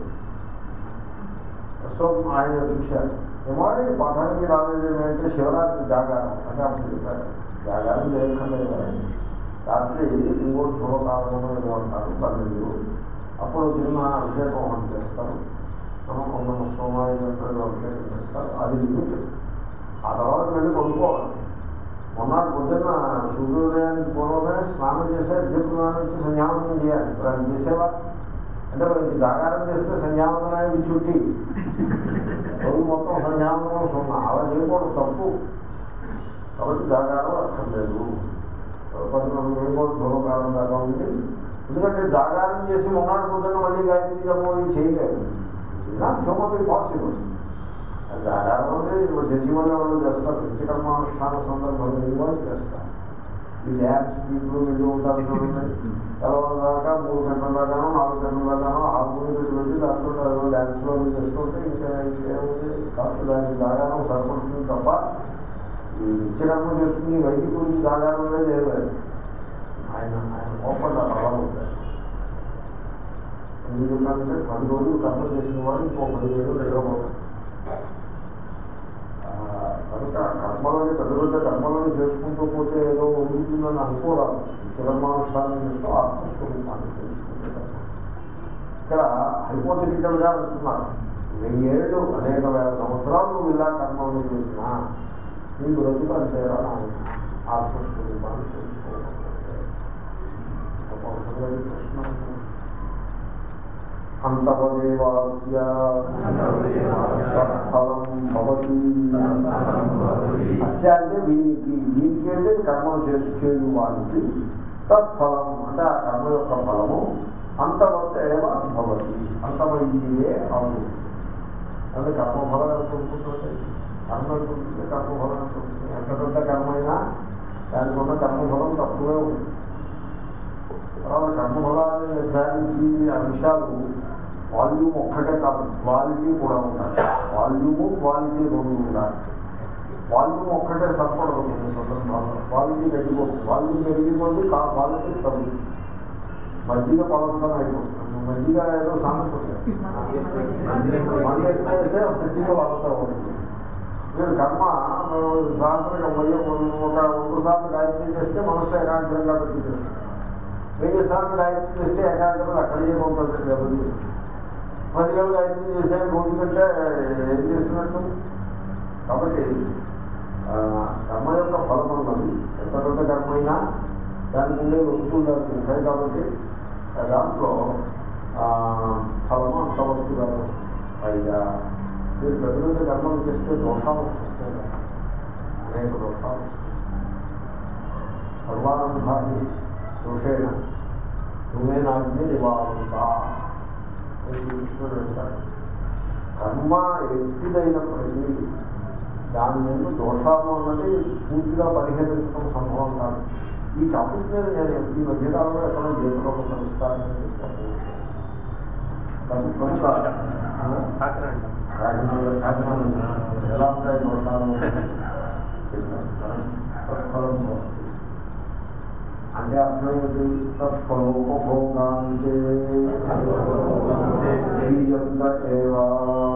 సో ఆయన చూశారు ఏమో ఈ పాఠానికి రాలేదు ఏమంటే శివరాత్రి జాగారం అంటే అప్పుడు చెప్పారు జాగారం చేయక్కర్లేదు కదా. రాత్రి ఇంకో ధ్రువకాలము ఏదో అంటారు పన్నెండు అప్పుడు చిన్న అభిషేకం ఒకటి చేస్తారు నమ్మకం సోమాయి అభిషేకం చేస్తారు అది లిమిట్ ఆ తర్వాత వెళ్ళి కొనుక్కోవాలి మొన్నటి పొద్దున్న సూర్యోదయానికి పూర్వమే స్నానం చేసే దీపనాన్ని వచ్చి సంధ్యావందనం చేయాలి ఇప్పుడు ఆయన చేసేవా అంటే మనకి జాగారం చేస్తే సంధ్యావందనానికి చుట్టి రోజు మొత్తం సంధ్యావందనం సున్నా అలా చేయకూడదు తప్పు కాబట్టి జాగారం అక్కర్లేదు పదకొండు వేలు పూర్వకాలం దాకా ఉంది ఎందుకంటే జాగారం చేసి మొన్నటి పొద్దున్న మళ్ళీ గాయత్రి జపోయి చేయలేదు నాట్ హ్యూమన్లీ పాసిబుల్ జాగారం అంటే ఇప్పుడు చేసేవాళ్ళు వాళ్ళు చేస్తారు నిత్యకర్మానుష్ఠాన సందర్భంలో ఇన్వాల్వ్ చేస్తారు ఈ డ్యాన్స్ పీపుల్ వీళ్ళు ఉంటారు చూడండి తెల్లవారుదాకా మూడు గంటల దాకానో నాలుగు గంటల దాకానో హార్మోని పెట్టి వెళ్ళి దాంట్లో ఏదో డ్యాన్స్లో చేసుకుంటే ఇంకా ఇంకేముంది కాబట్టి దానికి జాగారం సరిపడుతుంది తప్ప ఈ నిత్యకర్మ చేసుకుని వైద్య గురించి జాగారం లేదు ఏం లేదు ఆయన ఆయన కోపడ్డారు అలా ఉంటారు ఎందుకంటే పది రోజులు కర్మ చేసిన వాడు ఇంకో పది రోజులు నిద్రపోతాడు ఆ, కనుక కర్మలని పెద్ద పెద్ద కర్మలను చేసుకుంటూ పోతే ఏదో ఉంటుందని అనుకోరాదు చిరమానుష్ఠానం చేస్తూ ఆత్మస్వరూపాన్ని తెలుసుకుంటారు ఇక్కడ హైపోథెటికల్ గా అంటున్నారు వెయ్యేళ్ళు అనేక వేల సంవత్సరాలు నువ్వు ఇలా కర్మలను చేసినా నీ బ్రతుకు అంతేరా నాయన ఆత్మస్వరూపాన్ని తెలుసుకోవాలి ఒక అవసరమైన ప్రశ్న ఉంటుంది. అంతవదేవాస్య సత్ఫలం భవతి అస్య అంటే వీనికి వీనికి అంటే కర్మలు చేసి చేయు వారికి తత్ఫలం అంటే ఆ కర్మ యొక్క ఫలము అంతవద్ద ఏవ భవతి అంతమయ్యే అవును అంటే కర్మఫలం ఎంత ఉంటుందంటే కర్మ ఎంత ఉంటుంది కర్మఫలం ఎంత ఉంటుంది ఎంత పెద్ద కర్మ అయినా దానికి ఉన్న కర్మఫలం తక్కువే ఉంటుంది తర్వాత కర్మఫలాన్ని నిర్ధారించి ఆ విషయాలు వాల్యూమ్ ఒక్కటే కాదు క్వాలిటీ కూడా ఉండాలి వాల్యూము క్వాలిటీ రెండు ఉండాలి వాల్యూమ్ ఒక్కటే సరిపడదు కొన్ని సందర్భాల్లో క్వాలిటీ తగ్గిపోతుంది వాల్యూమ్ పెరిగిపోతే కా- క్వాలిటీ తగ్గుతుంది మజ్జిగ పలసన అయిపోతుంది మజ్జిగ ఏదో సామెత ఉంది. మళ్ళీ ఎక్కువైతే మజ్జిగ వలస ఉంటుంది మీరు కర్మ సహస్రంగా వెయ్యి ఒక రెండు సార్లు గాయత్రి చేస్తే మనసు ఏకాగ్రంగా పెట్టి చేస్తుంది వెయ్యి సార్లు గాయత్రి చేస్తే ఏకాగ్రత అక్కడికే ఉంటుంది దెబ్బతి పదివేలు గాయత్రి చేసే రోజు కంటే ఏం చేసినట్టు కాబట్టి ఆ, కర్మ యొక్క ఫలం అన్నది ఎంత పెద్ద కర్మ అయినా దానికి ఉండే వస్తువులు దానికి ఉంటాయి కాబట్టి ఆ దాంట్లో ఆ, ఫలము అంతవరకు కాదు పైగా మీరు పెద్ద పెద్ద కర్మలు చేస్తే దోషాలు వచ్చేస్తాయి కదా. అనేక దోషాలు వస్తాయి సర్వానందాన్ని దోషేణ నువ్వే నాజ్ఞ నివారించ శ్రీకృష్ణుడు అంటాడు కర్మ ఎత్తిదైనప్పటికీ దాని మీద దోషాలు అన్నది పూర్తిగా పరిహరించడం సంభవం కాదు ఈ టాపిక్ మీద నేను ఈ మధ్యకాలంలో ఎక్కడో జీవితంలో ఒక విస్తారని చెప్పాను కనుక- కనుక ఆ? కాకినాడ కాకినాడ ఎలా ఉంటాయి దోషాలు చెప్పాను. తత్ఫలం భవతి. అంటే అర్థమైనది తత్ఫలోపభోగాంతే క్షీయంత ఏవా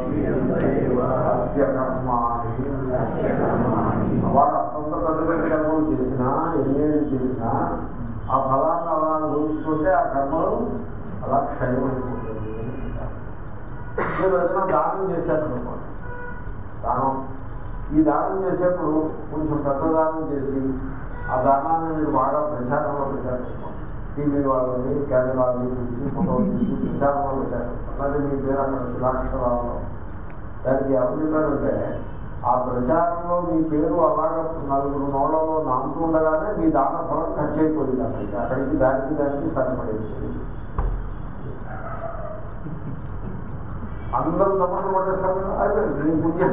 అస్య కర్మాణి వాడు అత్యంత పెద్ద పెద్ద కర్మలు చేసినా ఎన్నేళ్ళు చేసినా ఆ ఫలాన్ని అలా అనుభవిస్తుంటే ఆ కర్మలు అలా క్షయమైపోతుంది మీరు ఏదైనా దానం చేశారనుకోండి దానం ఈ దానం చేసేప్పుడు కొంచెం పెద్ద దానం చేసి ఆ దానాన్ని మీరు బాగా ప్రచారంలో పెట్టారనుకోండి టీవీ వాళ్ళని కెమెరాలని పిలిచి ఫోటోలు తీసి ప్రచారంలో పెట్టారు అలాగే మీ పేరు అక్కడ శిలాక్షరాల్లో దానికి ఎవరు చెప్పారంటే ఆ ప్రచారంలో మీ పేరు అలాగ నలుగురు నోళ్ళలో నానుతూ ఉండగానే మీ దాన ఫలం ఖర్చు అయిపోయింది అక్కడికి అక్కడికి దానికి దానికి సరిపడేది అందరూ తప్పట్లు పట్టేస్తారు కదా అదే మీ పుణ్యం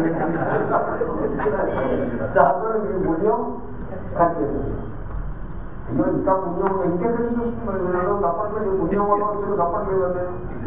దాంతో మీ పుణ్యం ఖర్చు అయిపోయింది అయ్యో ఇంకా పుణ్యం ఇంకెక్కడికి చూస్తుంది వీళ్ళు తప్పట్లేదు పుణ్యం వల్ల వచ్చిన తప్పట్లేదండి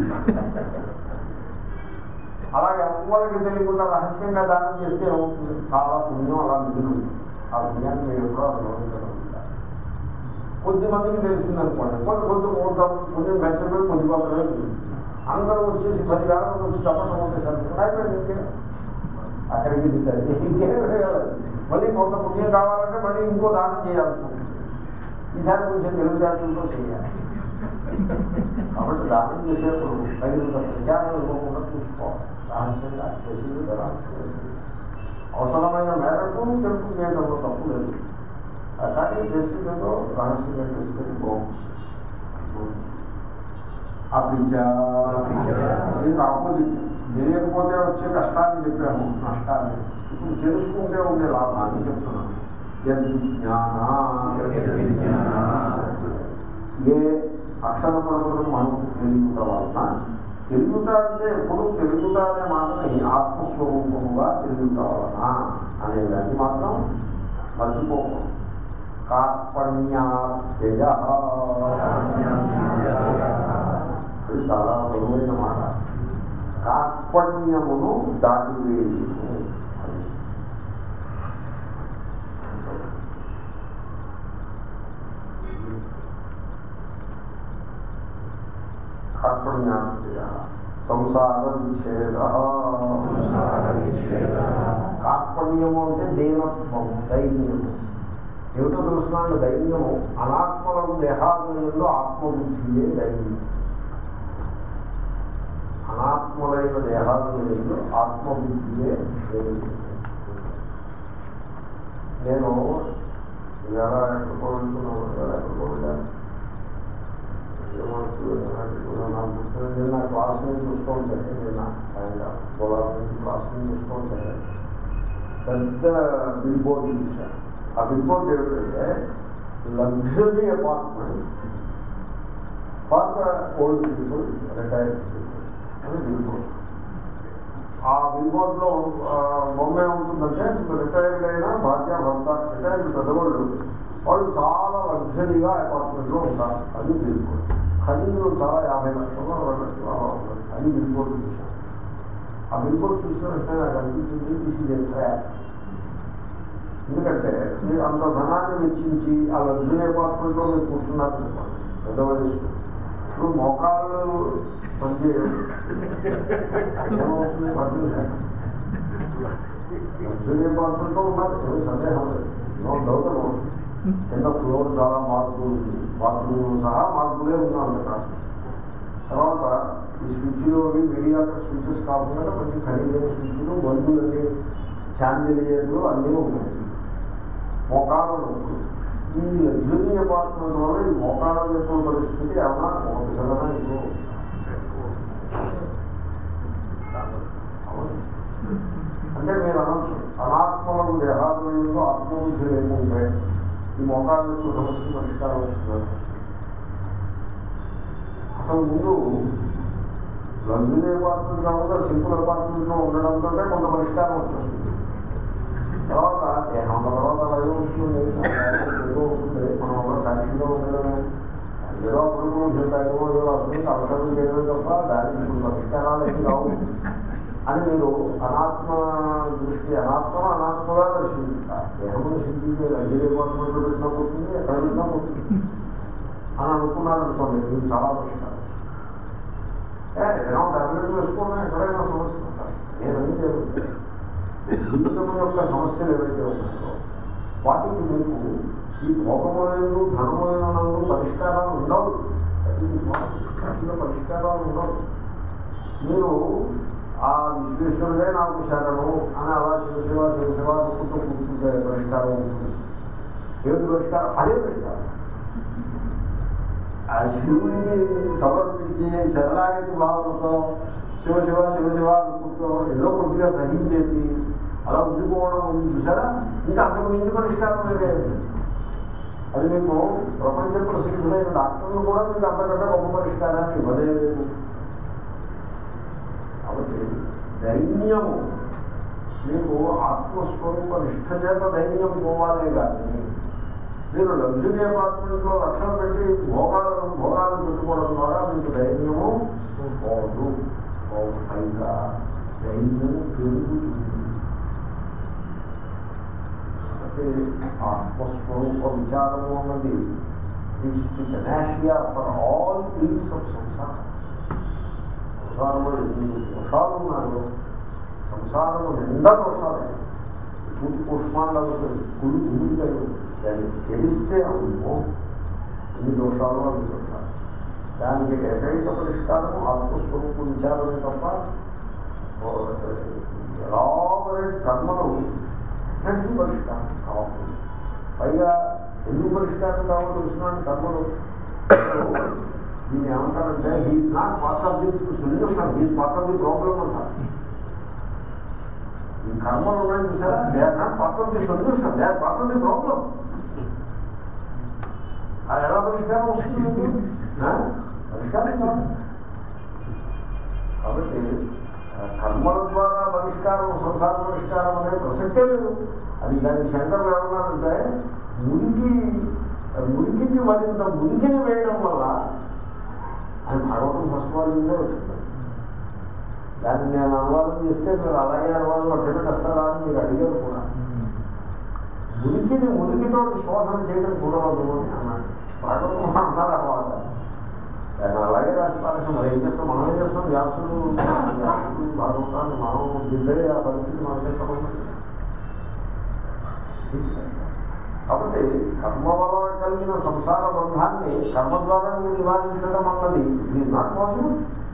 అలాగే అమ్మవాళ్ళకి తెలియకుండా రహస్యంగా దానం చేస్తే ఏమవుతుంది చాలా పుణ్యం అలా మిగులు ఆ పుణ్యాన్ని మీరు ఎప్పుడో అనుభవించగలుగుతారు కొద్ది మందికి తెలిసిందనుకోండి కొంత కొద్ది కొంత పుణ్యం ఖర్చుపోయి కొద్ది మాత్రమే మిగులుతుంది. అందరూ వచ్చేసి పది వేల మంది వచ్చి తప్పడం ఉంటే సరిపోతుంది ఇంకే అక్కడికి ఇది సరే ఇంకేం వేయాలి మళ్ళీ కొంత పుణ్యం కావాలంటే మళ్ళీ ఇంకో దానం చేయాల్సి ఉంటుంది ఈసారి కొంచెం తెలివితేటలతో చేయాలి కాబట్టి దానం చేసేప్పుడు తగినంత ప్రచారం ఇవ్వకుండా చూసుకోవాలి రహస్యంగా చేసేది రహస్యంగా చేయాలి. అవసరమైన మేరకు తెలుపు చేయడంలో తప్పు లేదు ఆ కానీ చేసేదేదో రహస్యంగా చేస్తే బాగుంది అపించ దీనికి ఆపోజిట్ తెలియకపోతే వచ్చే కష్టాన్ని చెప్పాము నష్టాన్ని ఇప్పుడు తెలుసుకుంటే ఉండే లాభాన్ని చెప్తున్నాను యజ్ఞాన ఏ అక్షర పరములను మనం తెలియట వలన తెలియట అంటే ఎప్పుడు తెలియట అనే మాటని ఆత్మస్వరూపముగా తెలియట వలన అనేదాన్ని మాత్రం మర్చిపోకూడదు కార్పణ్యాత్యయ అది చాలా బరువైన మాట కార్పణ్యమును దాటివేయు అది. కార్పణ్యాత్యయ సంసార విచ్ఛేద కార్పణ్య కర్తవ్యము అంటే దీనత్వము దైన్యము ఏమిటో తెలుస్తున్నాను దైన్యము అనాత్మలకు దేహాదులందు ఆత్మబుద్ధియే దైన్యం అనాత్మలైన దేహాదులందు ఆత్మబుద్ధియే దైన్యం నేను ఇవాళ ఎక్కడికో వెళ్తున్నాను ఇవాళ ఎక్కడికో వెళ్ళాను నా పుట్టిన నా క్లాస్ని చూస్తుంటే నిన్న సాయంకాలం పోలార్ నుంచి క్లాస్ని చూస్తుంటే పెద్ద బిల్ బోర్డు చూశాను ఆ బిల్ బోర్డు ఏమిటంటే luxury apartment for old people retired people అని బిల్ బోర్డు ఆ బిల్ బోర్డులో బొమ్మ ఏముంటుందంటే రిటైర్డ్ అయిన భార్య భర్త రిటైర్డ్ పెద్దవాళ్ళు వాళ్ళు చాలా లగ్జరీగా అపార్ట్మెంట్లో ఉంటారు అది బిల్ బోర్డు ఖరీదులు చాలా యాభై లక్షలు అరవై లక్షలు అలా ఉంటుంది అది బిల్ బోర్డు చూశాను ఆ బిల్ బోర్డు చూసిన వెంటనే నాకు అనిపించింది దిస్ ఇస్ ట్రాక్ ఎందుకంటే మీరు అంత ధనాన్ని వెచ్చించి ఆ లగ్జరీ అపార్ట్మెంట్లో మీరు కూర్చున్నారు అనుకోండి, పెద్ద వయసు ఇప్పుడు మోకాళ్ళు పనిచేయడం ఏమవుతుంది పని లగ్జరీ అపార్ట్మెంట్లో ఉన్నారు ఏమీ సందేహం లేదు నో డౌట్ అబౌట్ కింద ఫ్లోర్ చాలా మార్పులు ఉంది బాత్రూమ్ సహా మార్పులే ఉన్నా అంతటా తర్వాత ఈ స్విచ్లు అవి మీడియాటర్ స్విచెస్ కాకుండా మంచి ఖరీదైన స్విచ్లు బంధువులన్నీ ఛాండిలియర్లు అన్నీ ఉన్నాయి మోకాళ్ళ నొప్పులు ఈ లగ్జరీ అపార్ట్మెంట్ వల్ల ఈ మోకాళ్ళ నొప్పుల పరిస్థితి ఏమన్నా ఒక విధంగా ఇప్పుడు అవును. అంటే మీరు అనొచ్చు అనాత్మలకు దేహాదులలో ఆత్మబుద్ధి లేకుంటే ఈ మోకాళ్ళకు సమస్య పరిష్కారం వస్తుంది అసలు ముందు లగ్జరీ అపార్ట్మెంట్ కాకుండా సింపుల్ అపార్ట్మెంట్లో ఉండడంతో కొంత పరిష్కారం వచ్చేస్తుంది తర్వాత దేహం తర్వాత ఏదో ఉంటుంది ఏదో ఉంటుంది మనం ఒక సాక్షిగా ఉండడమే ఏదో అప్పుడు చెప్తాయో ఏదో వస్తుంది అవసరం చేయడం తప్ప దానికి ఇప్పుడు పరిష్కారాలు ఏమి రావు అని మీరు అనాత్మ దృష్టి ఆత్మ అనాత్మగా దర్శించుతారు దేహమును శిక్షించే లగ్జరీ అపార్ట్మెంట్లో పెట్టినా పోతుంది ఎక్కడ పెట్టినా పోతుంది అని అనుకున్నారు అనుకోండి మీరు చాలా పరిష్కారం ఏదైనా టాబ్లెట్ వేసుకున్నా ఎక్కడైనా సమస్య ఉంటాయి ఏమని లేదు జీవితం యొక్క సమస్యలు ఏవైతే ఉన్నాయో వాటికి మీకు ఈ భోగములందు ధనములందు పరిష్కారాలు ఉండవు అది వాటిలో పరిష్కారాలు ఉండవు మీరు ఆ విశ్వేశ్వరుడే నాకు శరణు అని అలా శివశివ శివశివ అనుకుంటూ కూర్చుంటే పరిష్కారం ఉంటుంది ఏమిటి పరిష్కారం అదే పరిష్కారం ఆ శివుడికి సమర్పించి శరణాగతి భావంతో శివ శివ శివ శివ అనుకుంటూ ఏదో కొద్దిగా సహించేసి అలా ఉండిపోవడం ఉంది చూసారా ఇంకా అంతకు మించి పరిష్కారం వేరే అది మీకు ప్రపంచ ప్రసిద్ధులైన డాక్టర్లు కూడా మీకు అంతకంటే గొప్ప పరిష్కారాన్ని ఇవ్వలేదు కాబట్టి దైన్యము మీకు ఆత్మస్వరూప నిష్ఠ చేత దైన్యం పోవాలే కానీ మీరు లగ్జరీ అపార్ట్మెంట్లో లక్షలు పెట్టి భోగాలను భోగాలు పెట్టుకోవడం ద్వారా మీకు ధైర్యము పోదు పోదు. పైగా ధైర్యము పెరుగుతుంది కాబట్టి ఆత్మస్వరూప విచారము అన్నది it's the panacea for all ills of సంసారం సంసారంలో ఎన్ని దోషాలు ఉన్నాయో సంసారము నిండా దోషాలే పూర్తి పుష్పాండాలు కుడి కుడికాయలు దాన్ని తెలిస్తే అమ్మో ఎన్ని దోషాలు అన్ని దోషాలు దానికి ఏకైక పరిష్కారం ఆత్మస్వరూప విచారమే తప్ప ఎలాబరేట్ కర్మలు ఎక్కడికి పరిష్కారం కావాలి పైగా ఎందుకు పరిష్కారం కావాలో తెలిసిన కర్మలు దీన్ని ఏమంటారంటే he's not part of the solution he's part of the problem అంటారు ఈ కర్మలు ఉన్నాయి చూసారా they are not part of the solution they are part of the problem అది ఎలా పరిష్కారం వస్తుంది మీకు? ఆ? పరిష్కారం కాదు. కాబట్టి ఆ, కర్మల ద్వారా పరిష్కారం సంసార పరిష్కారం అనే ప్రసక్తే లేదు అది దాని శంకర్లు ఏమన్నారంటే మురికి మురికికి మరింత మురికిని వేయడం వల్ల అని భగవంతుడు భస్వాలంలో వచ్చింది దాన్ని నేను అనువాదం చేస్తే మీరు అలాగే అనువాదం అట్టబెట్టి వస్తారా అని మీరు అడిగారు కూడా మురికిని మురికితో శోధన చేయడం కూడవద్దు అని అన్నాడు భాగవతం అన్నారు అన్నమాట దాన్ని అలాగే రాసి పారేసాం మరి ఏం చేస్తాం మనం ఏం చేస్తాం వ్యాసుడు వ్యాసుడు భాగవతాన్ని మనం దిద్దరే ఆ పరిస్థితి మనకి ఎక్కడ ఉంది తీసుకెళ్తారు కాబట్టి కర్మ వల్ల కలిగిన సంసార బంధాన్ని కర్మ ద్వారా నువ్వు నివారించడం అన్నది ఇది not possible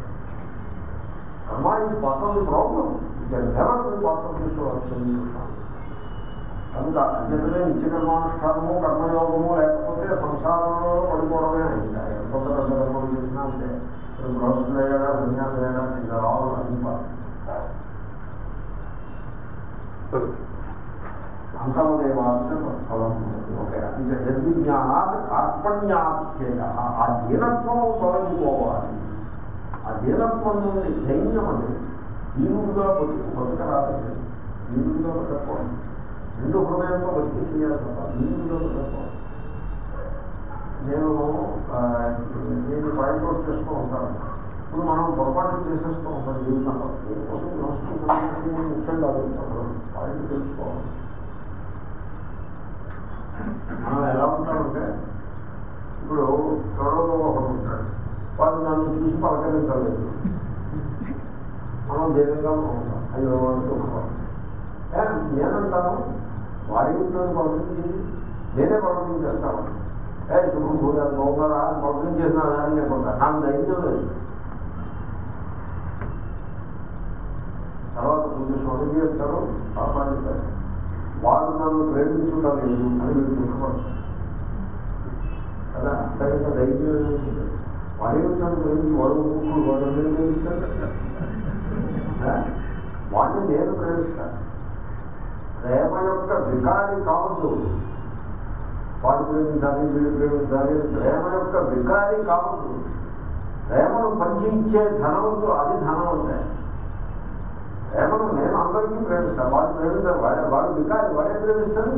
karma is part of the problem it can never be part of the solution కనుక అంచేతనే నిత్యకర్మానుష్ఠానము కర్మయోగము లేకపోతే సంసారంలో పడిపోవడమే ఇంకా ఎంత పెద్ద కర్మలు చేసినా అంటే ఇప్పుడు గృహస్థులయ్యాడా సన్యాసులైనా ఇంకా రావాలి ఇంపార్టెంట్ అంతమదేవాస్య ఫలం ఓకే అంటే నిర్విజ్ఞానాత్ కార్పణ్యాఖ్యేయ ఆ దీనత్వం తొలగిపోవాలి ఆ దీనత్వం నుండి ధైర్యం అని దీనుడుగా బతుకు బతకరాదండి దీనుడుగా బతకపోవాలి రెండు హృదయంతో బతికేసేయాలి తప్ప దీనుడుగా బతకపోవాలి నేను ఆ, నేను పాయింట్అవుట్ చేస్తూ ఉంటాను ఇప్పుడు మనం పొరపాటు చేసేస్తూ ఉంటాం జీవితంలో దీనికోసం నష్టం చేసి ముఖ్యం కాదు అసలు పాయింట్ తెలుసుకోవాలి మనం ఎలా ఉంటామంటే ఇప్పుడు ఎవరో ఒకడు ఉంటాడు వాడు నన్ను చూసి పలకరించలేదు మనం దీనంగా ఉంటాం అయ్యో వాడు దుఃఖపడతాం ఏ, నేనంటాను వాడి ఉంటుంది పలకరించి నేనే పలకరించేస్తాను ఏ శుభం భూయాలు బాగున్నారా అని పలకరించేసిన దాన్ని లేకుండా నాకు ధైర్యం లేదు తర్వాత కొంచెం స్వామిజీ చెప్తారు పాపా చెప్తారు వాడు నన్ను ప్రేమించుటం లేదు అని వీడు దుఃఖపడతారు కదా అంతకంటే ధైర్యం ఉంటుంది వాడే నన్ను ప్రేమించి వాడు ముక్కులు వాడు నేను ప్రేమిస్తాడు ఆ? వాడిని నేను ప్రేమిస్తాను ప్రేమ యొక్క వికారి కావద్దు వాడు ప్రేమించాలి వీడు ప్రేమించాలి ప్రేమ యొక్క వికారి కావద్దు ప్రేమను పంచి ఇచ్చే ధనవంతులు అది ధనం అంటే ప్రేమను నేను అందరికీ ప్రేమిస్తాను వాడు ప్రేమిస్తాడు వాడే వాడు వికారి వాడే ప్రేమిస్తాడు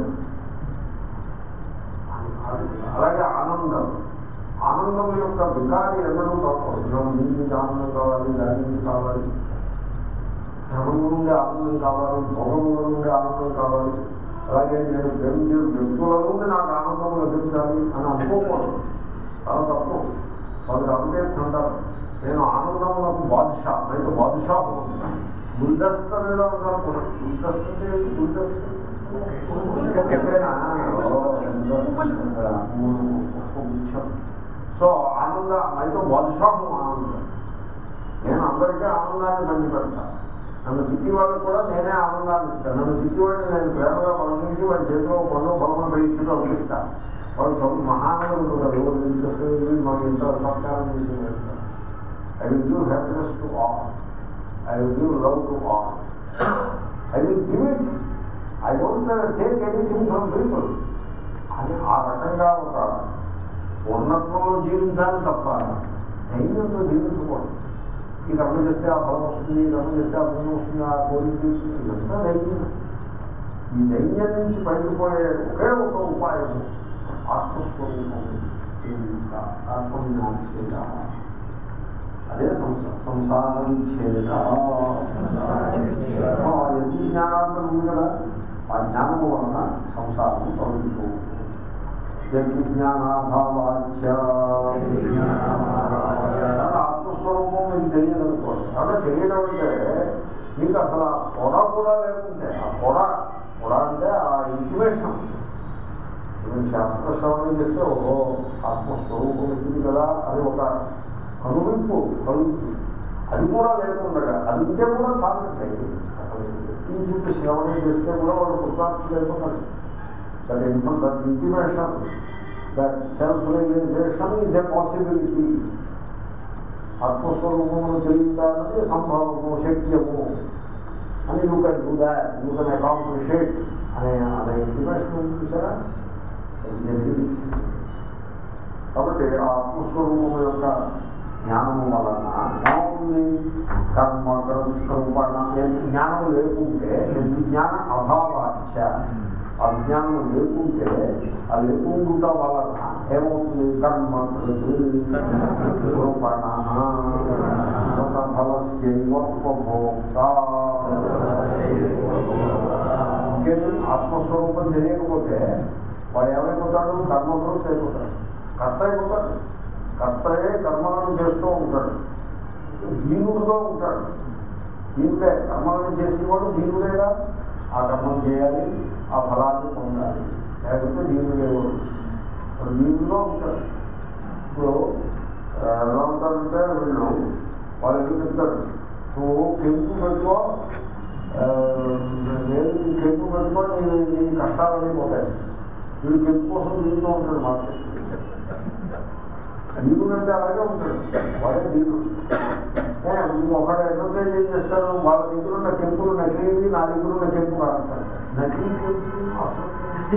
అలాగే ఆనందం ఆనందం యొక్క వికారి ఎన్నడూ కాకూడదు దీని నుంచి ఆనందం కావాలి దాని నుంచి కావాలి ధనము నుండి ఆనందం కావాలి భోగముల నుండి ఆనందం కావాలి అలాగే నేను ప్రేమించే వ్యక్తుల నుండి నాకు ఆనందం లభించాలి అని అనుకోకూడదు చాలా తప్పు వాళ్ళు రామతీర్థ అంటారు నేను ఆనందములకు బాదుషా అయితే బాదుషా గుల్దస్త మీద ఉంటారు గుల్దస్త అంటే ఏంటి? గుల్దస్త ఎక్కడైనా ఓ, గుల్దస్త. పుష్పగుచ్చం. సో ఆనంద అయితే బాదుషాహు ఆనందం నేను అందరికీ ఆనందాన్ని పంచిపెడతాను నన్ను తిట్టి వాళ్ళకి కూడా నేనే ఆనందాన్ని ఇస్తాను నన్ను తిట్టి వాడిని నేను ప్రేమగా పంపించి వాడి చేతిలో పనులు బొమ్మలు పెట్టి పంపిస్తాను వాడు చదువు మహానందం ఉంటారు ఎవరు మాకు ఎంత సత్కారం చేసి పెడతారు I will give happiness to all I will give love to all I will give it I don't take anything from people అని ఆ రకంగా ఒక పూర్ణత్వంలో జీవించాలి తప్ప ధైర్యంతో జీవించకూడదు ఈ కర్మ చేస్తే ఆ ఫలం వస్తుంది ఈ కర్మ చేస్తే ఆ పుణ్యం వస్తుంది ఆ కోరిక ఇదంతా ధైర్యం ఈ ధైర్యం నుంచి పైకి పోయే ఒకే ఒక ఉపాయం ఆత్మస్వరూపం చేయుట ఆత్మజ్ఞానం చేయ అదే సంస- సంసారం చేత ఎన్ని జ్ఞానాంతం ఉంది కదా ఆ జ్ఞానము వలన సంసారం తొలగిపో జ్ఞానాభావాచ ఆత్మస్వరూపం మీకు తెలియదనుకోండి కాబట్టి తెలియడం అంటే మీకు అసలు ఆ పొడ కూడా లేకుంటే ఆ పొడ పొడ అంటే ఆ ఇంటిమేషన్ మీరు శాస్త్ర శ్రవణం చేస్తే ఓహో ఆత్మస్వరూపం ఉంటుంది కదా అది ఒక కనువింపు కలుగుతుంది అది కూడా లేకుండా అది ఉంటే కూడా చాలండి అసలు కించిత్ శ్రవణం చేస్తే కూడా వాళ్ళు కృతార్థులు అయిపోతారు that infer that intimation that self realization is a possibility ఆత్మస్వరూపమును తెలియటానికి సంభవము శక్యము అని you can do that you can accomplish అనే అనే ఇంటిమేషన్ చూసారా అది జరిగింది. కాబట్టి ఆ ఆత్మస్వరూపం యొక్క జ్ఞానము వలన ఏమవుతుంది కర్మ స్వరూపాన జ్ఞానం లేకుంటే జ్ఞాన అభావాచ అజ్ఞానం లేకుంటే ఆ లేకుండుట వలన ఏమవుతుంది కర్మ ఇంకేంటి ఆత్మస్వరూపం తెలియకపోతే వాడు ఏమైపోతాడు కర్మకుడు అయిపోతాడు కర్త అయిపోతాడు కర్తయే కర్మలను చేస్తూ ఉంటాడు దీనుడుగా ఉంటాడు దీనుడే కర్మలను చేసేవాడు దీనుడేగా ఆ కర్మం చేయాలి ఆ ఫలాన్ని పొందాలి లేకపోతే నీరు లేవు ఇప్పుడు నీరులో ఉంటారు ఇప్పుడు ఆ, ఎలా ఉంటారంటే వీళ్ళు వాళ్ళు ఎందుకు చెప్తారు నువ్వు కెంపు పెట్టుకో ఆ, నేను నీ కెంపు పెట్టుకో నీ నీ కష్టాలన్నీ పోతాయి వీడు కెంపు కోసం తిరుగుతూ ఉంటాడు మార్కెట్ నీరు అంటే అలాగే ఉంటాడు వాడే నీరు ఏ, ఒకడు అడ్వర్టైజ్ ఏం చేస్తారు వాళ్ళ దగ్గర ఉన్న కెంపులు నకిలీ నా దగ్గర ఉన్న కెంపు కాదంటారు నకిలీ కెంపు అసలు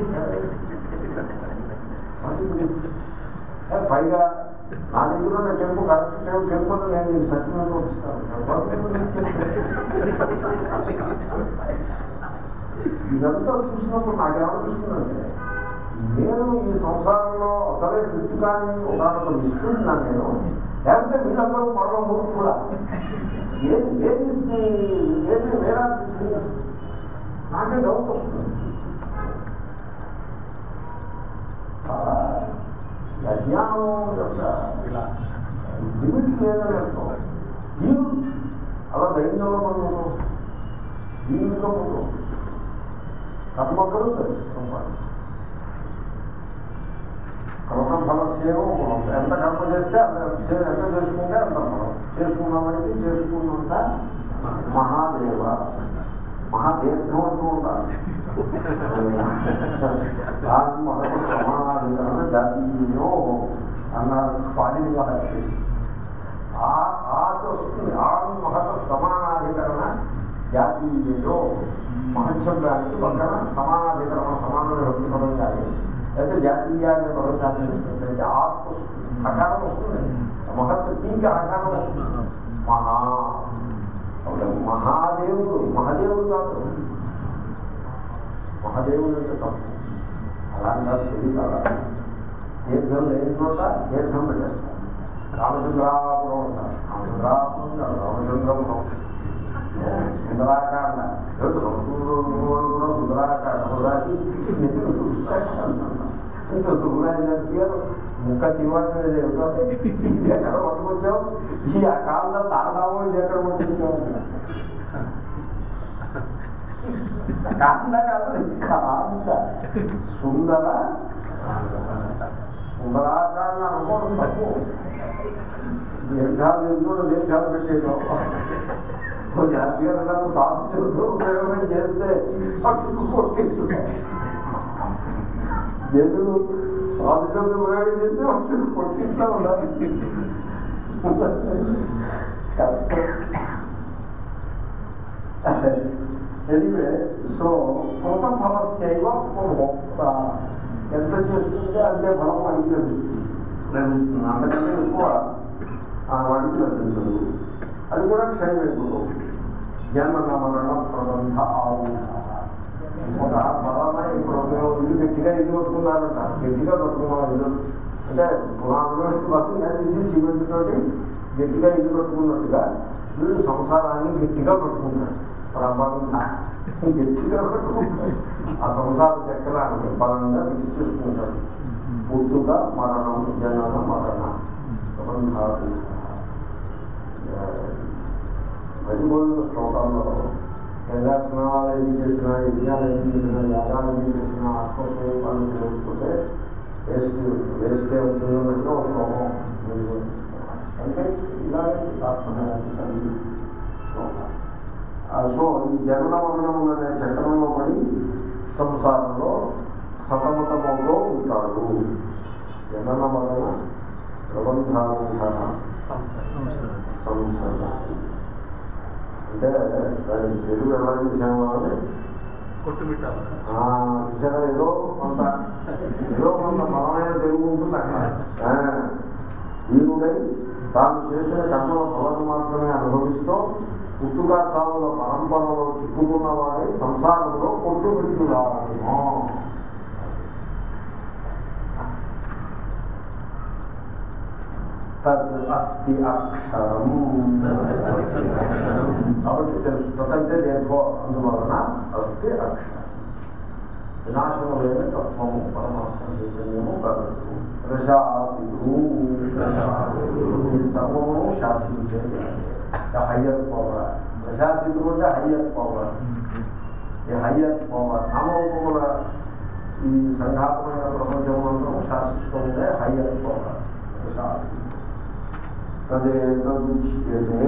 మరి ఏ, పైగా నా దగ్గర ఉన్న కెంపు కరెక్ట్ కెంపు కెంపును నేను నీకు సత్యమైన ఇదంతా చూసినప్పుడు నాకేమనిపిస్తుందంటే నేను ఈ సంసారంలో అసలే ఫిట్ కానీ ఒక మిస్ఫిట్నా నేను లేకపోతే వీళ్ళందరూ మరో మూర్ఖుడా ఏది ఏది ఏది వేరే నాకే డౌట్ వస్తుంది చాలా ఈ అజ్ఞానం యొక్క లిమిట్ లేదని అర్థం దీని అలా ధైర్యంలో మనం దీనిలో మనం కర్మకలు కర్మ ఫలస్యేమో గుణం ఎంత కర్మ చేస్తే అంత చే- ఎంత చేసుకుంటే అంత ఫలం చేసుకున్నవాడికి చేసుకున్నంత మహాదేవ మహాదీర్ఘం అంటూ ఉండాలి దాని మహత సమానాధికరణ జాతీయో అన్నారు పాణిని మహర్షి ఆ ఆది వస్తుంది ఆది మహత సమానాధికరణ జాతీయో మహత్శబ్దానికి పక్కన సమానాధికరణ సమానమైన భక్తి పదం కానీ అయితే జాతీయ అనే పదం కానీ అయితే ఆత్మ వస్తుంది అకారం వస్తుంది మహత్ టీకి అకారం వస్తుంది మహా అప్పుడు మహాదేవుడు మహాదేవుడు కాదు మహాదేవుడు అంటే తప్పు అలాంటి తెలియదు అలా తీర్థం లేని చోట తీర్థం పెట్టేస్తారు రామచంద్రాపురం అంటారు రామచంద్రాపురం కాదు రామచంద్రపురం సుందరాకాండ ఏమిటి సంస్కృతంలో ఉన్నవాళ్ళు కూడా సుందరాకాండ ఒకసారి నేను సుందరాకాండ ఇంకా సుబ్రాజు గారు ముక్క చివాటి ఏమిటో ఇది ఎక్కడ పట్టుకొచ్చావు ఈ అకాండ తాగదామో ఇది ఎక్కడ పట్టుకొచ్చావు కాండ కాదు కాండ సుందర సుందరాకాండ అనుకోవడం తప్పు దీర్ఘాలు ఎందుకు దీర్ఘాలు పెట్టేయడం జాతీయంగా సాధించుతూ ప్రయోగం చేస్తే పట్టుకు కొట్టించు ఎదురు సాధించుతూ ప్రయోగం చేస్తే పట్టుకు కొట్టించా ఉండాలి ఎనివే సో కృత ఫలస్యవ మోక్త ఎంత చేసుకుంటే అంతే ఫలం వాడికి లభిస్తుంది లభిస్తుంది అంతకంటే ఎక్కువ ఆ వాడికి లభించదు అది కూడా క్షయమైపోతుంది జన్మ మరణ ప్రబంధ ఆవుట ఒక బలమైన ఇప్పుడు ఒక ఇల్లు గట్టిగా ఇల్లు పట్టుకున్నారంట గట్టిగా పట్టుకున్నారు ఇల్లు అంటే పునాదులు బతుకుగా తీసి సిమెంట్ తోటి గట్టిగా ఇల్లు పట్టుకున్నట్టుగా వీళ్ళు సంసారాన్ని గట్టిగా పట్టుకుంటారు ప్రబంధ గట్టిగా పట్టుకుంటారు ఆ సంసార చక్రాన్ని బలంగా ఫిక్స్ చేసుకుంటారు పుట్టుక మరణం జనన మరణ ప్రబంధాలు మరిపోయిన శ్లోకాల్లో గంగా స్నానాలు ఏం చేసినా యజ్ఞాలు ఏం చేసినా యాగాలు ఏం చేసినా ఆత్మస్వరూపాన్ని చేసుకుంటే వేస్ట్ వేస్తే ఉంటుందన్నట్టుగా ఒక శ్లోకం ఉంది. అంటే ఇలాంటి ఆత్మజ్ఞానాన్ని కలిగి శ్లోకం ఆ, సో ఈ జనన మరణం అనే చక్రంలో పడి సంసారంలో సతమతమవుతూ ఉంటాడు జనన మరణ ప్రబంధాలంకరణ సంసర్గ అంటే దాని తెలుగు ఎలా చేసామో అని కొట్టుమిట్టాలి ఆ, చూసారా ఏదో కొంత ఏదో కొంత బలమైన తెలుగు ఉంటుంది అక్కడ ఆ, వీరుడై తాను చేసిన కర్మల ఫలం మాత్రమే అనుభవిస్తూ పుట్టుక చావుల పరంపరలో చిక్కుకున్న వాడి సంసారంలో కొట్టుమిట్టులాడేమో తద్ అస్తి అక్షరం కాబట్టి తెలుసు తదంటే దేనికో అందువలన అస్తి అక్షరం వినాశము లేని తత్వము పరమాత్మ చైతన్యము కలదు ప్రశాసితు ఈ సర్వమును శాసించేది హయ్యర్ పవర్ ప్రశాసితుడు అంటే హయ్యర్ పవర్ ఈ హయ్యర్ పవర్ నామరూపముల ఈ సంఘాతమైన ప్రపంచంలో శాసిస్తూ ఉండే హయ్యర్ పవర్ శాసి తదే తదుచ్యతే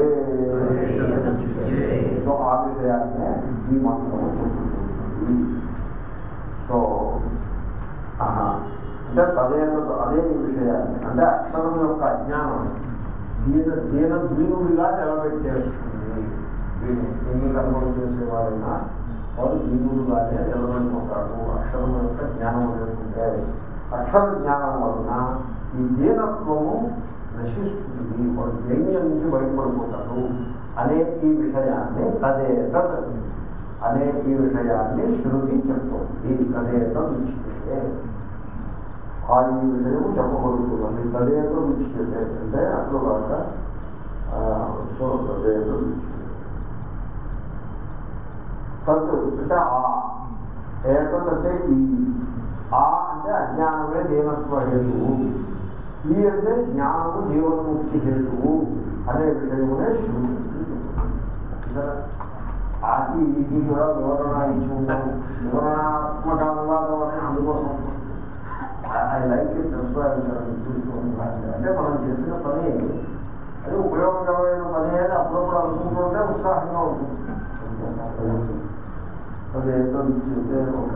సో ఆ విషయాన్నే ఈ మంత్రం చెప్తుంది సో ఆహా. అంటే తదే అదే ఈ విషయాన్ని అంటే అక్షరం యొక్క అజ్ఞానం దీన దీన దీనుడిగా నిలబెట్టేస్తుంది దీన్ని ఎన్ని కర్మలు చేసేవారైనా వాడు దీనుడుగానే నిలబడిపోతాడు అక్షరం యొక్క జ్ఞానం లేకుంటే అక్షర జ్ఞానం వలన ఈ దీనత్వము నశిస్తుంది వాడు దైన్యం నుంచి బయటపడిపోతాడు అనే ఈ విషయాన్ని తదే తత్ అనే ఈ విషయాన్ని శృతి చెప్తుంది తదే తద్ ఉచ్యతే ఆ ఈ విషయం చెప్పబడుతుంది తదేత ఉచ్యతే అంటే అట్లు కాక ఆ, సో తదేత ఉచ్యతే తత్ అంటే ఆ ఏతత్ అంటే ఈ ఆ అంటే అజ్ఞానమే దేవత్వ హేతువు ఈ అంటే జ్ఞానము జీవన్ముక్తి హేతువు అనే విషయమునే శృతి చెప్తుంది. ఆకి ఈకి కూడా వివరణ ఇచ్చి ఉంటాము వివరణాత్మక అనువాదం అని అందుకోసం ఐ లైక్ ఇట్ చూసుకోండి అంటే మనం చేసిన పని అది ఉపయోగకరమైన పని అని అప్పుడప్పుడు అనుకుంటుంటే ఉత్సాహంగా ఉంటుంది అదేదో ఇచ్చితే ఒక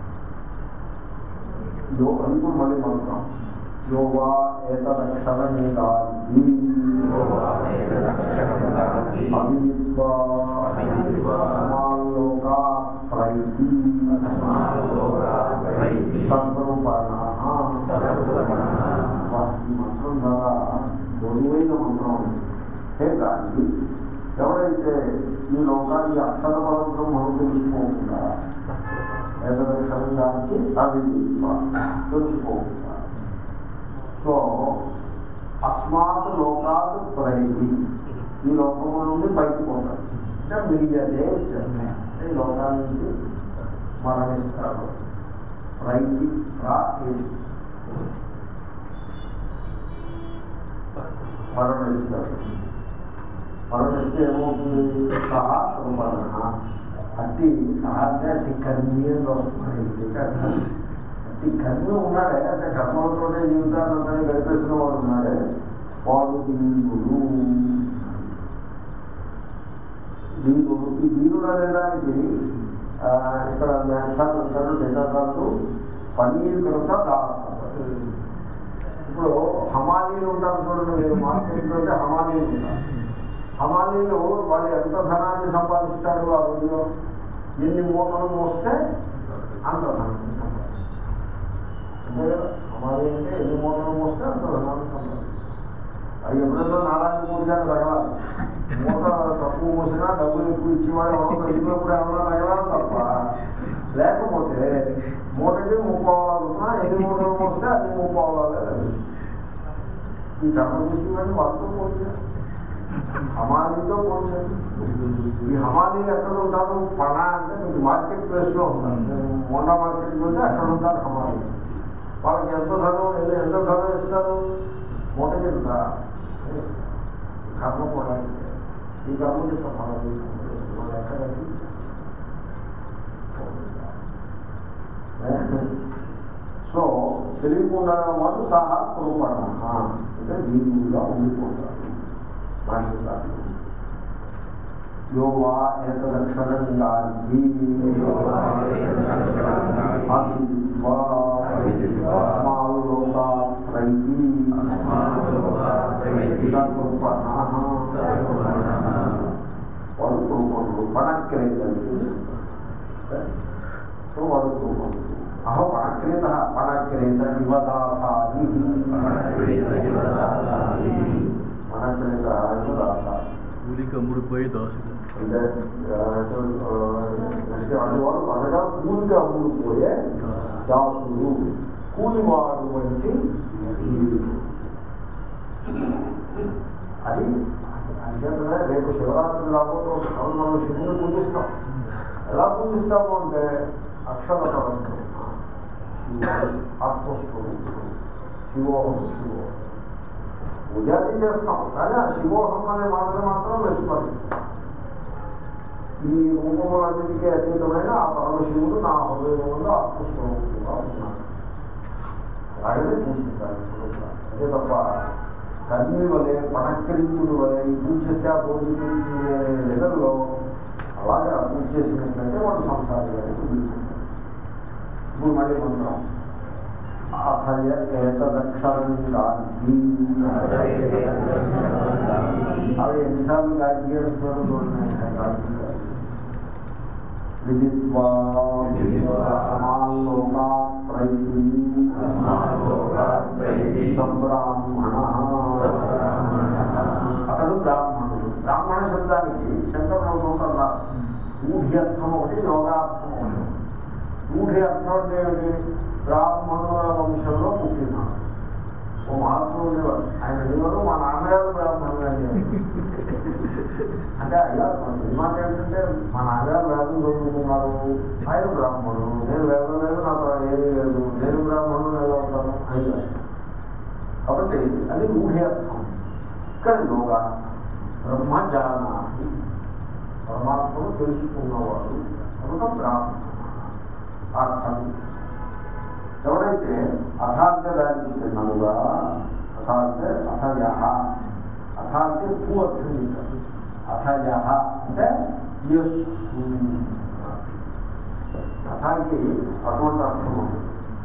యో ఇప్పుడు మళ్ళీ మంత్రం యోగా ఏతదక్షరమేదాది అవిద్వా సమాలోకా ప్రైతి సంకరూపాణ ఈ మంత్రం చాలా బరువైన మంత్రం హే కానీ ఎవరైతే ఈ లోకాన్ని అక్షర పరబ్రహ్మను తెలుసుకోకుండా ఏదక్షరం దానికి అవిద్వ తెలుసుకోకుండా సో అస్మాత్ లోకాత్ ప్రైతి ఈ లోకం నుండి పైకి పోతారు అంటే మిరియదే అంటే ఈ లోకాల నుంచి మరణిస్తారు ప్రైతి రా ఏది మరణిస్తారు మరణిస్తే ఏమవుతుంది సహా మరణ అట్టి సహా అంటే అట్టి కర్మి అని వస్తుంది అట్టి కర్మి ఉన్నాడే అంటే కర్మలతోనే జీవితాన్ని అంతా గడిపేసిన వాడు ఉన్నాడే వాడు దీనుడు దీనుడు ఈ దీనుడు అనేదానికి ఆ, ఇక్కడ వ్యాఖ్యానం అంటారు డేటాకారులు పనీకృత దాస ఇప్పుడు హమాలీలు ఉంటారు చూడండి మీరు మార్కెట్లో అంటే హమాలీలు ఉంటారు హమాలీలు వాళ్ళు ఎంత ధనాన్ని సంపాదిస్తారు ఆ రోజులో ఎన్ని మూటలు మోస్తే అంత ధనాన్ని సంపాదిస్తారు అంతే కదా హమాలీ అంటే ఎన్ని మూటలు మోస్తే అంత ధనాన్ని సంపాదిస్తారు అది ఎప్పుడైనా నారాయణ పూజాన్ని తగలాలి మూట తక్కువ మోసినా డబ్బులు ఎక్కువ ఇచ్చేవాడు ఎవరో తగ్గినప్పుడు ఏమన్నా తగలాలి తప్ప లేకపోతే మూటకి ముప్పావాలన్నా ఎన్ని మూటలు మోస్తే అన్ని ముప్పావాలే లభిస్తుంది ఈ కర్మ చేసేవాడిని వాళ్ళతో పోల్చారు హమాలీతో పోల్చారు ఈ హమాలీలు ఎక్కడ ఉంటారు పణ అంటే మీకు మార్కెట్ ప్లేస్ లో ఉంటారు మోండా మార్కెట్ పోతే అక్కడ ఉంటారు హమాలీ వాళ్ళకి ఎంత ధనం ఎంత- ఎంత ధనం ఇస్తారు మూట కింద ఈ కర్మ కూడా ఇంతే. ఈ కర్మకి సమానం ఈ కర్మ వాళ్ళు ఎక్కడ సో తెలియకుండా వాడు సహా కురుపణ అంటే దీనిగా ఉండిపోతారు భాషకారులు యోవా ఏతదక్షరంగాది అస్మాలోకా ప్రైతి వాడు కురుపణుడు పణక్రేతలు సో వాడు కురుపణుడు అహో పణక్రేత పణక్రేత ఇవదాసాది పణక్రేత ఇవదాసాది కూలికి అమ్ముడిపోయి దాసుడు అంటే అనేవాడు అనగా కూలిగా అమ్ముడుపోయే దాసుడు కూలివాడు వంటి జీవుడు. అది అంచేతనే రేపు శివరాత్రి రాబోతుంది కాబట్టి మనం శివుని పూజిస్తాం ఎలా పూజిస్తాము అంటే అక్షర పరంగా ఆత్మస్వరూపుడు శివోహం శివోహం పూజాది చేస్తాం కానీ ఆ శివోహం అనే మాటను మాత్రం విస్మరించాం ఈ రూపములన్నిటికీ అతీతమైన ఆ పరమశివుడు నా హృదయంలో ఆత్మస్వరూపంగా ఉన్నాడు అలాగనే పూజించాలి ఎప్పుడూ కూడా. అంతే తప్ప కర్మి వలె పటక్రించుడు వలె ఈ పూజ చేస్తే ఆ పూజ లెవెల్లో అలాగే పూజ చేసినట్లయితే వాడు సంసారిగానే కుదురుకుంటాడు ఇప్పుడు మళ్ళీ మంత్రం అథయ ఏతదక్షరం గాంధీ అవి ఎన్నిసార్లు గాంధీ అంటున్నారు విదిత్వా సమాలోకా సంబ్రాహ్మణ అతడు బ్రాహ్మణుడు బ్రాహ్మణ శబ్దానికి శంకరుడు ఒక ఊహి అర్థం ఒకటి యోగార్థం ఒకటి ఊహి అర్థం అంటే ఏమిటి బ్రాహ్మణుల వంశంలో పుట్టినాడు ఓ మహాత్ముడు ఉండేవారు ఆయన ఉండేవారు మా నాన్నగారు బ్రాహ్మణులు అనేవారు అంటే అయ్యా మాట ఏంటంటే మా నాన్నగారు వేదం చదువుకున్నారు ఆయన బ్రాహ్మణుడు నేను వేదం లేదు నాకు ఏమీ లేదు నేను బ్రాహ్మణుడు ఎలా ఉంటాను అయ్యా కాబట్టి అది ఊహ్యర్థం ఇక్కడ యోగా బ్రహ్మజానాన్ని పరమాత్మను తెలుసుకున్నవాడు కనుక బ్రాహ్మణ అర్థం ఎవరైతే అథార్థ దాచినముగా అథార్థ అథయ అథార్థ భూ అర్థం చేశారు అథయ అంటే యస్ అథాకి అటువంటి అర్థం ఉంది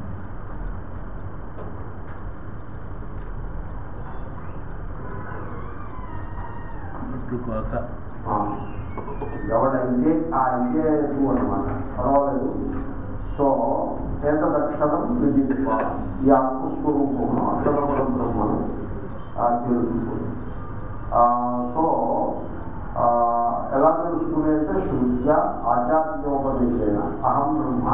ఇప్పుడు కోక ఆ, ఎవడైతే ఆ అయితే నువ్వు అనమాట పర్వాలేదు సో ఏతదక్షరం విదిత్వ ఈ ఆత్మస్వరూపమును అక్షర బ్రహ్మను ఆ, తెలుసుకుంది ఆ, సో ఆ, ఎలా తెలుసుకునేది శృత్య ఆచార్యోపదేశైన అహం బ్రహ్మ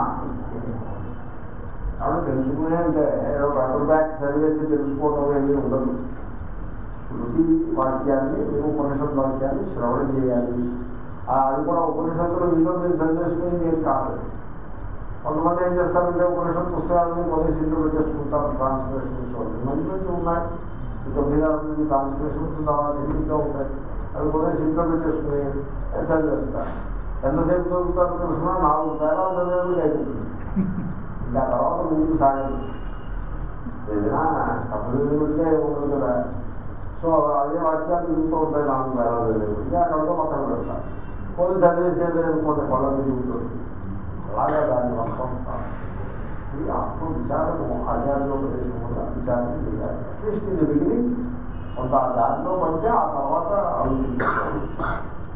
కాబట్టి తెలుసుకునే అంటే ఏదో పేపర్ బ్యాక్ చదివేసి తెలుసుకోవడం ఏమీ ఉండదు శృతి వాక్యాన్ని మీరు ఉపనిషత్ వాక్యాన్ని శ్రవణం చేయాలి ఆ, అది కూడా ఉపనిషత్తులు మీలో మీరు చదివేసుకుని నేను కాదు కొంతమంది ఏం చేస్తారంటే ఉపనిషత్ పుస్తకాలని కొద్దిగా ఇంట్లో పెట్టేసుకుంటారు ట్రాన్స్లేషన్స్ వాళ్ళు మంచి మంచి ఉన్నాయి ఈ తొమ్మిది ఆరు నుంచి ట్రాన్స్లేషన్స్ చాలా తెలివిగా ఉంటాయి అవి కొద్దిగా ఇంట్లో పెట్టేసుకుని చదివేస్తారు ఎంతసేపు చదువుతారు తెలిసిన నాలుగు పేరాలు చదివేది అయిపోతుంది ఇంకా తర్వాత ముందుకు సాగదు ఏదైనా కథలు పెడితే ఉండదు కదా సో అదే వాక్యాలు తిరుగుతూ ఉంటాయి నాలుగు వేల ఇంకా అక్కడితో పక్కన పెడతారు కొన్ని చదివేసేది అనుకోండి పళ్ళ తిరుగుతుంది అలాగే దాన్ని మొత్తం ఇది ఆత్మ విచారము ఆచార్యోపదేశం వల్ల విచారం చేయాలి అట్లీస్ట్ ఇది మిగిలి కొంత ఆ దారిలో పడితే ఆ తర్వాత అభివృద్ధి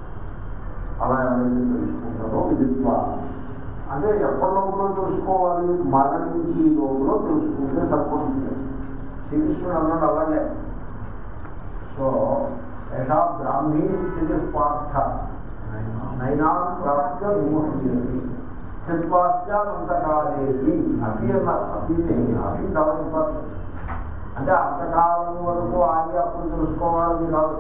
అలా ఎవరైతే తెలుసుకుంటారో విదిత్వ అంటే ఎప్పటి లోపల తెలుసుకోవాలి మరణించి లోపల తెలుసుకుంటే సరిపోతుంది శ్రీకృష్ణుడు అన్నాడు అలాగే సో యశా బ్రాహ్మీ స్థితి పార్థ నైనా ప్రాప్త విముహ్యతి స్థిత్వాస్యాంతకాలేవి అపి అన్నారు అపిని అపి చాలా ఇంపార్టెంట్ అంటే అంతకాలం వరకు ఆగి అప్పుడు తెలుసుకోవాలని కాదు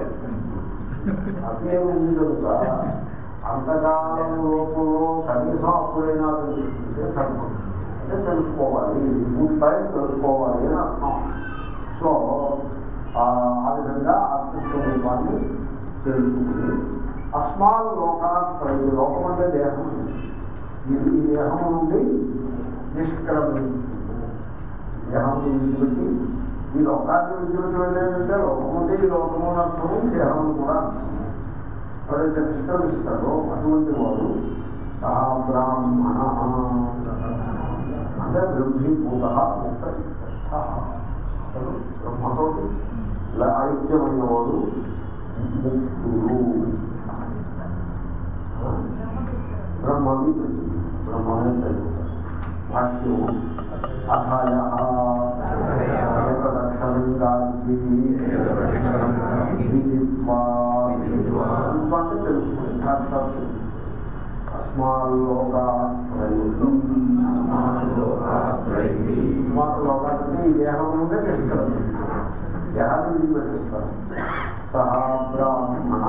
అపి ఏమి ఉంది కనుక అంతకాలం లోపల కనీసం అప్పుడైనా తెలుసుకుంటే సరిపోతుంది అంటే తెలుసుకోవాలి గుడ్ టైం తెలుసుకోవాలి అని అర్థం సో ఆ ఆ విధంగా ఆత్మస్వరూపాన్ని తెలుసుకుని అస్మాన్ లోకాత్ ప్రజలు లోకం అంటే దేహం ఇది ఈ దేహం నుండి నిష్క్రమించు దేహం విడిచిపెట్టి ఈ లోకాన్ని విడిచిపెట్టి వెళ్ళేదంటే లోకం అంటే ఈ లోకము అర్థము దేహం కూడా ఎవరైతే నిష్క్రమిస్తారో అటువంటి వాడు సహా బ్రాహ్మణ అంటే బ్రహ్మీభూత ముక్త అతను బ్రహ్మతోటి ఇలా ఐక్యమైన వాడు ముక్తుడు బ్రహ్మవిత్ బ్రహ్మమే చదువుతారు భాష్యం అథాయ అంటే తెలుసుకుని సాక్షాత్ తెలుసు. అస్మాల్లోకా అస్మాత్ లోకాలంటే ఈ దేహం నుండే నిష్కరణ దేహాన్ని విడిపెట్టేస్తారు సహా బ్రాహ్మణ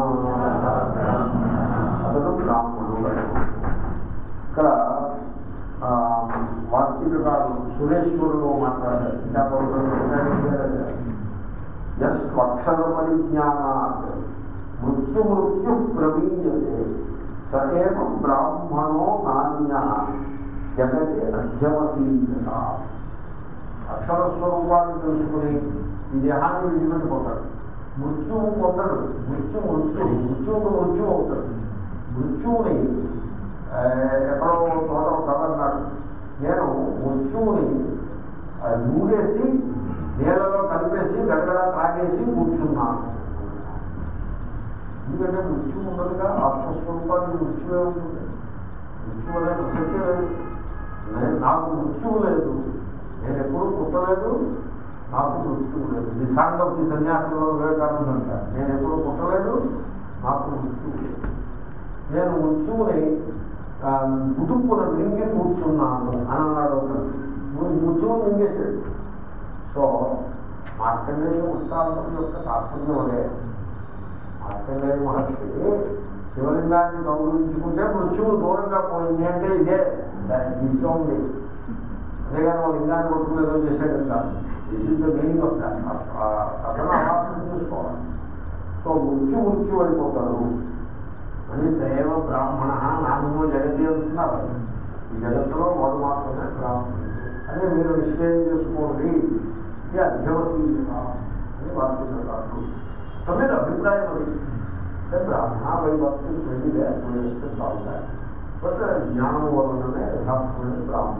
అతను బ్రాహ్మణుడు ఇక్కడ ఆ, వార్తీకారు సురేశ్వరుడు మాట్లాడారు ఇంకా పౌరుషం ఎస్ అక్షర పరిజ్ఞానాత్ మృత్యు మృత్యు ప్రవీయతే సదేవ బ్రాహ్మణో నాణ్య జగతి అధ్యవసీయత అక్షర స్వరూపాన్ని తెలుసుకుని ఈ దేహాన్ని విడిచిపెట్టిపోతాడు మృత్యువు పొందడు మృత్యు మృత్యు మృత్యువుకు మృత్యు అవుతాడు మృత్యువుని ఆ, ఎక్కడో చోట ఒక కథ అన్నాడు నేను మృత్యువుని ఆ, నూరేసి నీళ్ళలో కలిపేసి గడగడ తాగేసి కూర్చున్నాను ఎందుకంటే మృత్యు ఉన్నదిగా ఆత్మస్వరూపానికి మృత్యువే ఉంటుంది మృత్యు అనే ప్రసక్తి లేదు నేను నాకు మృత్యువు లేదు నేను ఎప్పుడూ పుట్టలేదు నాకు మృత్యువు లేదు నిశాంత ఈ సన్యాసంలో వివేకానంద అంటారు నేను ఎప్పుడూ పుట్టలేదు నాకు మృత్యువు లేదు నేను మృత్యువుని ఆ, కుటుంబున మింగి కూర్చున్నాను అని అన్నాడు ఒకడు. నువ్వు మృత్యువు మింగేశాడు సో మార్కండేయ వృత్తాంతం యొక్క తాత్పర్యం అదే మార్కండేయ మహర్షి శివలింగాన్ని గౌరవించుకుంటే మృత్యువు దూరంగా పోయింది అంటే ఇదే దిశ ఉంది అంతేగాని ఒక లింగాన్ని కొట్టుకుని ఏదో చేసేది కాదు this is the meaning of that కథను అర్థం చేసుకోవాలి సో మృత్యు మృత్యు అయిపోతారు అని సేవ బ్రాహ్మణ నామో జగతి అంటున్నారు ఈ జగత్తులో వాడు మాత్రమే బ్రాహ్మణుడు అని మీరు నిశ్చయం చేసుకోండి ఇది అధ్యవసీయత అని వాడుతున్నారు తొమ్మిది అభిప్రాయం అది అంటే బ్రాహ్మణ వైభక్తులు వెళ్ళిదే వేసుకుంటా బట్ జ్ఞానం వలననే యథార్థమైన బ్రాహ్మణ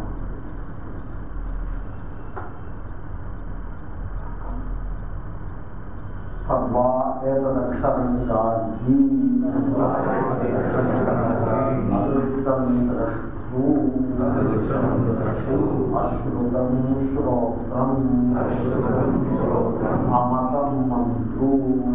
తద్వా ఏతదక్షరం గాయీ అదృష్టం ద్రష్టు అశ్రుతం శ్రోత్రం అమతం మంత్రు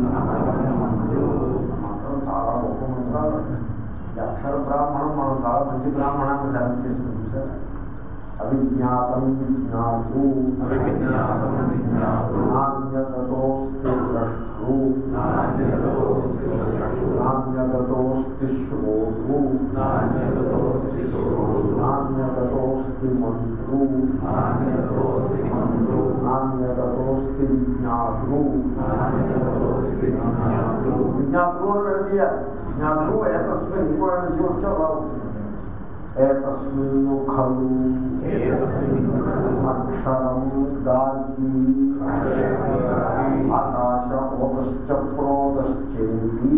మంత్రం చాలా గొప్ప మంత్రాలు ఈ అక్షర బ్రాహ్మణం మనం చాలా మంచి బ్రాహ్మణాన్ని సెలెక్ట్ చేసిన చూసారా అవిజ్ఞాతం విజ్ఞాతు అవిజ్ఞాతం విజ్ఞాతు నాణ్యతోస్తి ద్రష్టు నాణ్యతోస్తి ద్రష్టు నాణ్యతోస్తి శ్రోతు నాణ్యతోస్తి శ్రోతు నాణ్యతోస్తి మంత్రు నాణ్యతోస్తి మంత్రు నాణ్యతోస్తి విజ్ఞాతు నాణ్యతోస్తి విజ్ఞాతు విజ్ఞాతులు అని వెళ్ళియాలి విజ్ఞాతులు ఏతస్మిన్ ఇంకో నుంచి వచ్చి అలా ఉంటుంది ఏతస్మిన్ ఖలు అక్షరం గాజీ ఆకాశ ఓతశ్చ ప్రోతశ్చేతి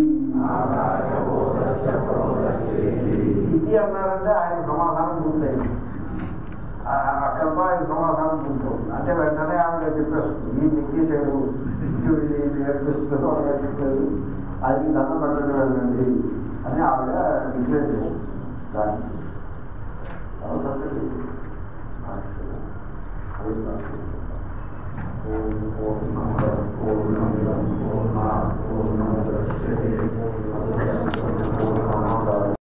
ఇది అన్నారంటే ఆయన సమాధానం పూర్తయింది ఆ- అక్కడతో ఆయన సమాధానం పూర్తవుతుంది అంటే వెంటనే ఆవిడ చెప్పేస్తుంది ఈ నెక్కేసాడు ఇది నేర్పిస్తున్నాడు అలా చెప్పలేదు అది దండం పెట్టడం వెళ్ళండి అని ఆవిడ డిక్లేర్ చేస్తుంది దాన్ని చాలా చక్కటి భాష. అది భాష. ఓం పూర్ణమద పూర్ణమిదం పూర్ణాత్ పూర్ణముదచ్యతే పూర్ణస్య పూర్ణమాదాయ